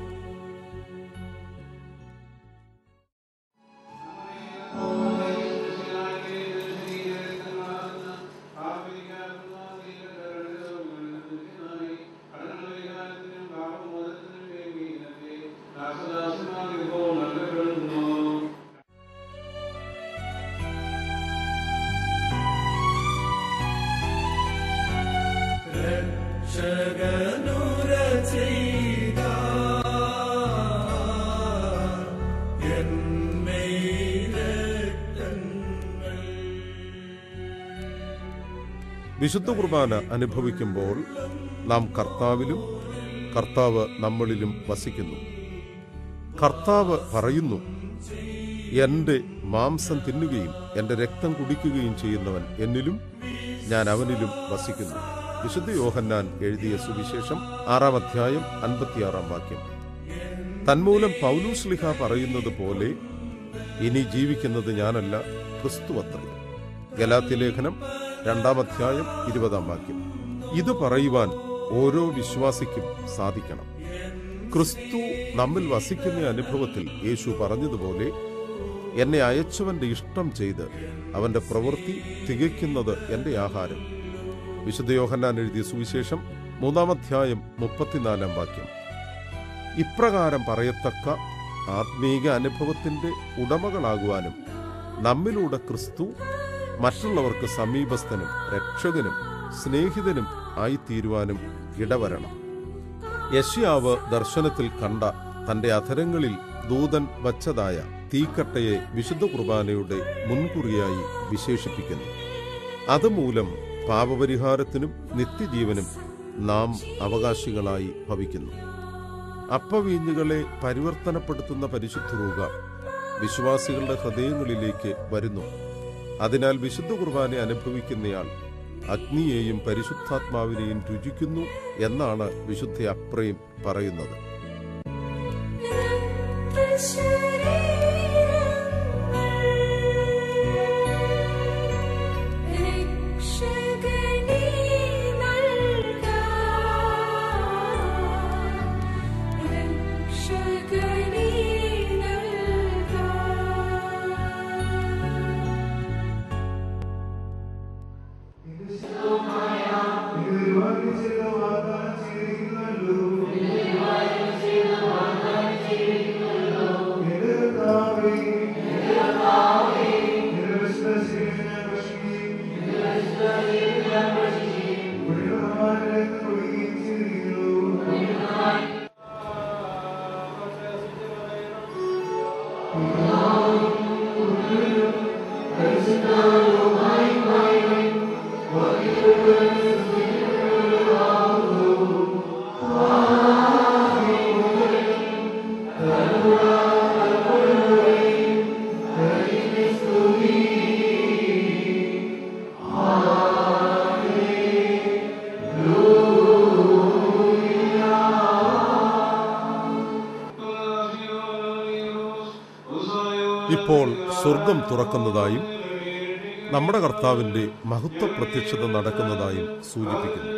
രക്ഷകനുര ചെയ്ത വിശുദ്ധ കുർബാന അനുഭവിക്കുമ്പോൾ നാം കർത്താവിലും കർത്താവ് നമ്മളിലും വസിക്കുന്നു കർത്താവ് പറയുന്നു എൻ്റെ മാംസം തിന്നുകയും എൻ്റെ രക്തം കുടിക്കുകയും ചെയ്യുന്നവൻ എന്നിലും ഞാൻ അവനിലും വസിക്കുന്നു വിശുദ്ധ യോഹന്നാൻ എഴുതിയ സുവിശേഷം ആറാം അധ്യായം അൻപത്തിയാറാം വാക്യം തന്മൂലം പൗലൂസ്ലിഹ പറയുന്നത് പോലെ ഇനി ജീവിക്കുന്നത് ഞാനല്ല ക്രിസ്തു അത്രേ ഗലാത്തി ലേഖനം രണ്ടാം അധ്യായം ഇരുപതാം വാക്യം ഇത് പറയുവാൻ ഓരോ വിശ്വാസിക്കും സാധിക്കണം ക്രിസ്തു നമ്മിൽ വസിക്കുന്ന അനുഭവത്തിൽ യേശു പറഞ്ഞതുപോലെ എന്നെ അയച്ചവന്റെ ഇഷ്ടം ചെയ്ത് അവന്റെ പ്രവൃത്തി തികയ്ക്കുന്നത് എന്റെ ആഹാരം വിശുദ്ധ യോഹന്നാൻ എഴുതിയ സുവിശേഷം മൂന്നാം അധ്യായം മുപ്പത്തിനാലാം വാക്യം ഇപ്രകാരം പറയത്തക്ക ആത്മീക അനുഭവത്തിന്റെ ഉടമകളാകുവാനും നമ്മിലൂടെ ക്രിസ്തു മറ്റുള്ളവർക്ക് സമീപസ്ഥനും രക്ഷകനും സ്നേഹിതനും ആയിത്തീരുവാനും ഇടവരണം യശ്യാവ് ദർശനത്തിൽ കണ്ട തന്റെ അധരങ്ങളിൽ ദൂതൻ വച്ചതായ തീക്കട്ടയെ വിശുദ്ധ കുർബാനയുടെ മുൻകുറിയായി വിശേഷിപ്പിക്കുന്നു അതുമൂലം പാപപരിഹാരത്തിനും നിത്യജീവനും നാം അവകാശികളായി ഭവിക്കുന്നു അപ്പവീഞ്ഞുകളെ പരിവർത്തനപ്പെടുത്തുന്ന പരിശുദ്ധ രൂപ വിശ്വാസികളുടെ ഹൃദയങ്ങളിലേക്ക് വരുന്നു അതിനാൽ വിശുദ്ധ കുർബാന അനുഭവിക്കുന്നയാൾ അഗ്നിയെയും പരിശുദ്ധാത്മാവിനെയും രുചിക്കുന്നു എന്നാണ് വിശുദ്ധ അപ്രയും പറയുന്നത് ഇപ്പോൾ സ്വർഗം തുറക്കുന്നതായും നമ്മുടെ കർത്താവിന്റെ മഹത്വ പ്രത്യക്ഷത നടക്കുന്നതായും സൂചിപ്പിക്കുന്നു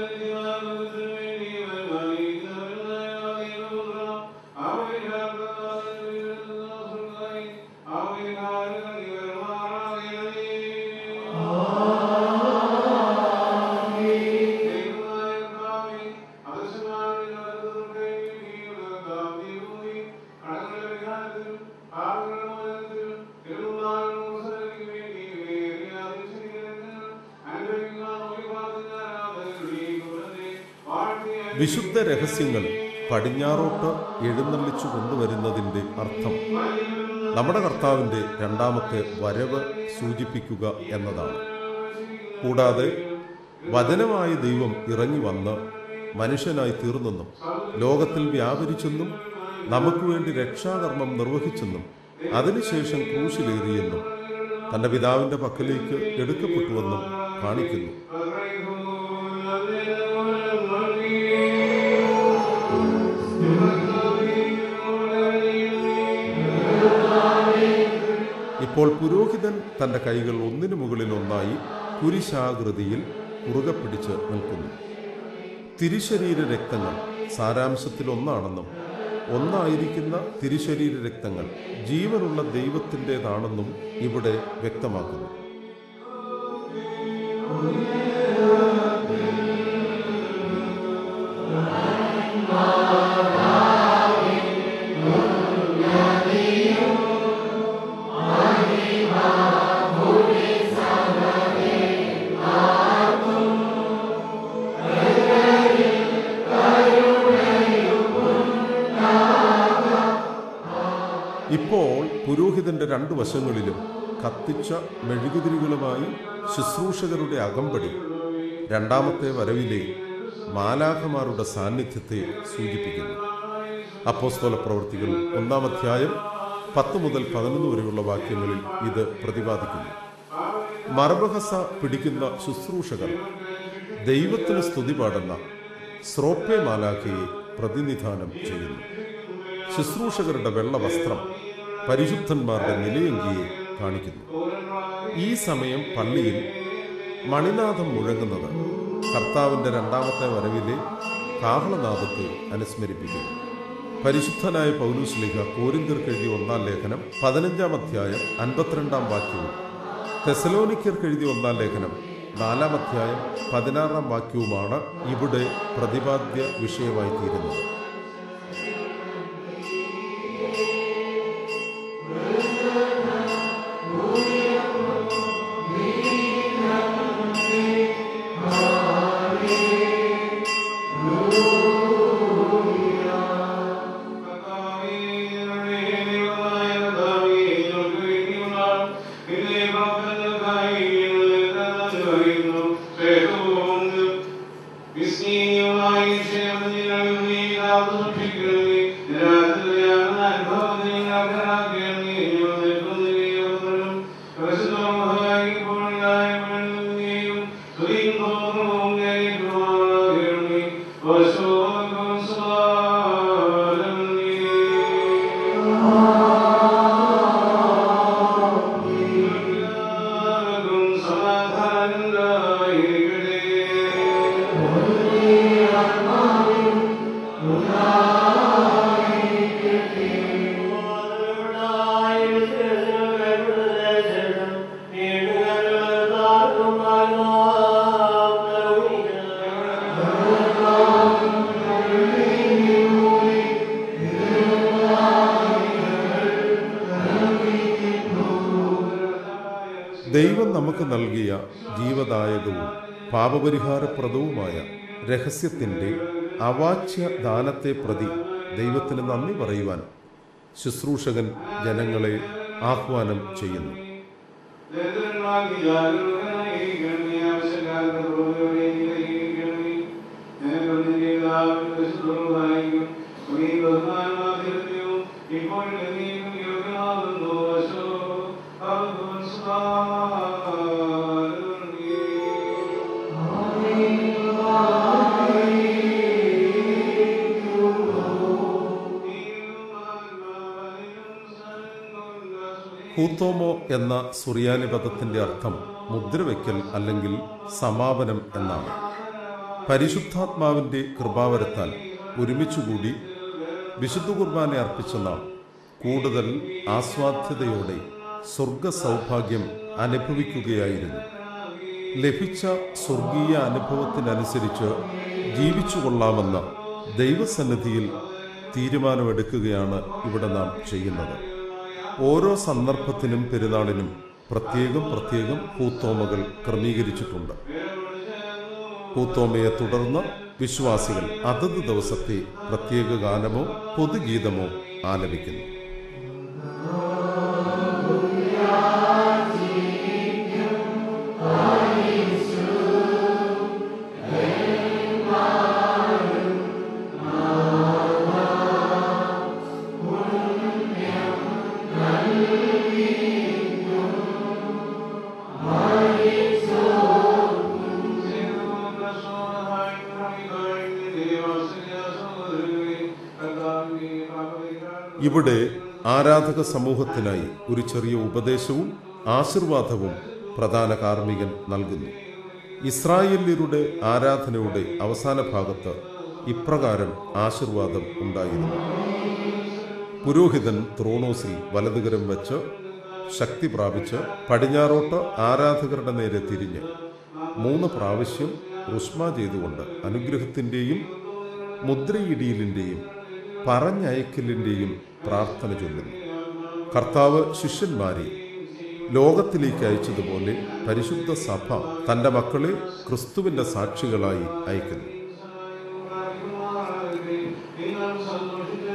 വിശുദ്ധ രഹസ്യങ്ങൾ പടിഞ്ഞാറോട്ട് എഴുന്നള്ളിച്ചു കൊണ്ടുവരുന്നതിന്റെ അർത്ഥം നമ്മുടെ കർത്താവിന്റെ രണ്ടാമത്തെ വരവ് സൂചിപ്പിക്കുക എന്നതാണ് കൂടാതെ വചനമായ ദൈവം ഇറങ്ങി വന്ന് മനുഷ്യനായി തീർന്നെന്നും ലോകത്തിൽ വ്യാപരിച്ചെന്നും നമുക്ക് വേണ്ടി രക്ഷാകർമ്മം നിർവഹിച്ചെന്നും അതിനുശേഷം ക്രൂശിലേറിയെന്നും തന്റെ പിതാവിന്റെ പക്കലേക്ക് എടുക്കപ്പെട്ടുവെന്നും കാണിക്കുന്നു ഇപ്പോൾ പുരോഹിതൻ തന്റെ കൈകൾ ഒന്നിനു മുകളിൽ ഒന്നായി കുരിശാകൃതിയിൽ മുറുകെ പിടിച്ച് നിൽക്കുന്നു തിരുശരീര രക്തങ്ങൾ സാരാംശത്തിൽ ഒന്നാണെന്നും ഒന്നായിരിക്കുന്ന തിരുശരീര രക്തങ്ങൾ ജീവനുള്ള ദൈവത്തിൻ്റെതാണെന്നും ഇവിടെ വ്യക്തമാക്കുന്നു ഇപ്പോൾ പുരോഹിതന്റെ രണ്ടു വശങ്ങളിലും കത്തിച്ച മെഴുകുതിരികളുമായി ശുശ്രൂഷകരുടെ അകമ്പടി രണ്ടാമത്തെ വരവിലെ മാലാഖമാരുടെ സാന്നിധ്യത്തെ സൂചിപ്പിക്കുന്നു അപ്പോസ്തോല പ്രവൃത്തികൾ ഒന്നാം അധ്യായം പത്ത് മുതൽ പതിനൊന്ന് വരെയുള്ള വാക്യങ്ങളിൽ ഇത് പ്രതിപാദിക്കുന്നു മർബഹസ പിടിക്കുന്ന ശുശ്രൂഷകർ ദൈവത്തിന് സ്തുതി പാടുന്ന സ്രോപ്പെ മാലാഖയെ പ്രതിനിധാനം ചെയ്യുന്നു ശുശ്രൂഷകരുടെ വെള്ള വസ്ത്രം പരിശുദ്ധന്മാരുടെ നിലയങ്കിയെ കാണിക്കുന്നു ഈ സമയം പള്ളിയിൽ മണിനാഥം മുഴങ്ങുന്നത് കർത്താവിൻ്റെ രണ്ടാമത്തെ വരവിലെ കാഹളനാദത്തെ അനുസ്മരിപ്പിക്കുന്നു പരിശുദ്ധനായ പൗലൂസ്ലിഹ കോരിന്തിർക്ക് എഴുതിയ ഒന്നാം ലേഖനം പതിനഞ്ചാം അധ്യായം അൻപത്തിരണ്ടാം വാക്യവും തെസലോനിക്കർക്ക് എഴുതിയ ഒന്നാം ലേഖനം നാലാം അധ്യായം പതിനാറാം വാക്യവുമാണ് ഇവിടെ പ്രതിപാദ്യ വിഷയമായി തീരുന്നത് ദൈവം നമുക്ക് നൽകിയ ജീവദായകവും പാപപരിഹാരപ്രദവുമായ രഹസ്യത്തിൻ്റെ അവാച്യ ദാനത്തെ പ്രതി ദൈവത്തിന് നന്ദി പറയുവാൻ ശുശ്രൂഷകൻ ജനങ്ങളെ ആഹ്വാനം ചെയ്യുന്നു ഹൂത്തോമോ എന്ന സുറിയാനി പദത്തിന്റെ അർത്ഥം മുദ്രവെക്കൽ അല്ലെങ്കിൽ സമാപനം എന്നാണ് പരിശുദ്ധാത്മാവിന്റെ കൃപാവരത്താൽ ഒരുമിച്ചുകൂടി വിശുദ്ധ കുർബാന അർപ്പിച്ച നാം കൂടുതൽ ആസ്വാദ്യതയോടെ സ്വർഗ സൗഭാഗ്യം അനുഭവിക്കുകയായിരുന്നു ലഭിച്ച സ്വർഗീയ അനുഭവത്തിനനുസരിച്ച് ജീവിച്ചു കൊള്ളാമെന്ന ദൈവസന്നിധിയിൽ തീരുമാനമെടുക്കുകയാണ് ഇവിടെ നാം ചെയ്യുന്നത് ഓരോ സന്ദർഭത്തിനും പെരുന്നാളിനും പ്രത്യേകം പ്രത്യേകം പൂത്തോമകൾ ക്രമീകരിച്ചിട്ടുണ്ട് പൂത്തോമയെ തുടർന്ന് വിശ്വാസികൾ അതത് ദിവസത്തെ പ്രത്യേക ഗാനമോ പൊതുഗീതമോ ആലപിക്കുന്നു ഇവിടെ ആരാധക സമൂഹത്തിനായി ഒരു ചെറിയ ഉപദേശവും ആശീർവാദവും പ്രധാന കാർമ്മികൻ നൽകുന്നു ഇസ്രായേല്യരുടെ ആരാധനയുടെ അവസാന ഭാഗത്ത് ഇപ്രകാരം ആശീർവാദം ഉണ്ടായിരുന്നു പുരോഹിതൻ ത്രോണോസിൽ വലതുകരം വെച്ച് ശക്തി പ്രാപിച്ച് പടിഞ്ഞാറോട്ട് ആരാധകരുടെ നേരെ തിരിഞ്ഞ് മൂന്ന് പ്രാവശ്യം റുഷ്മ ചെയ്തുകൊണ്ട് അനുഗ്രഹത്തിൻ്റെയും മുദ്രയിടിയിലിൻ്റെയും പറഞ്ഞയക്കലിൻ്റെയും പ്രാർത്ഥന ചൊല്ലുന്നു കർത്താവ് ശിഷ്യന്മാരെ ലോകത്തിലേക്ക് അയച്ചതുപോലെ പരിശുദ്ധ സഭ തൻ്റെ മക്കളെ ക്രിസ്തുവിൻ്റെ സാക്ഷികളായി അയക്കുന്നു നിങ്ങൾ സന്തോഷിച്ച്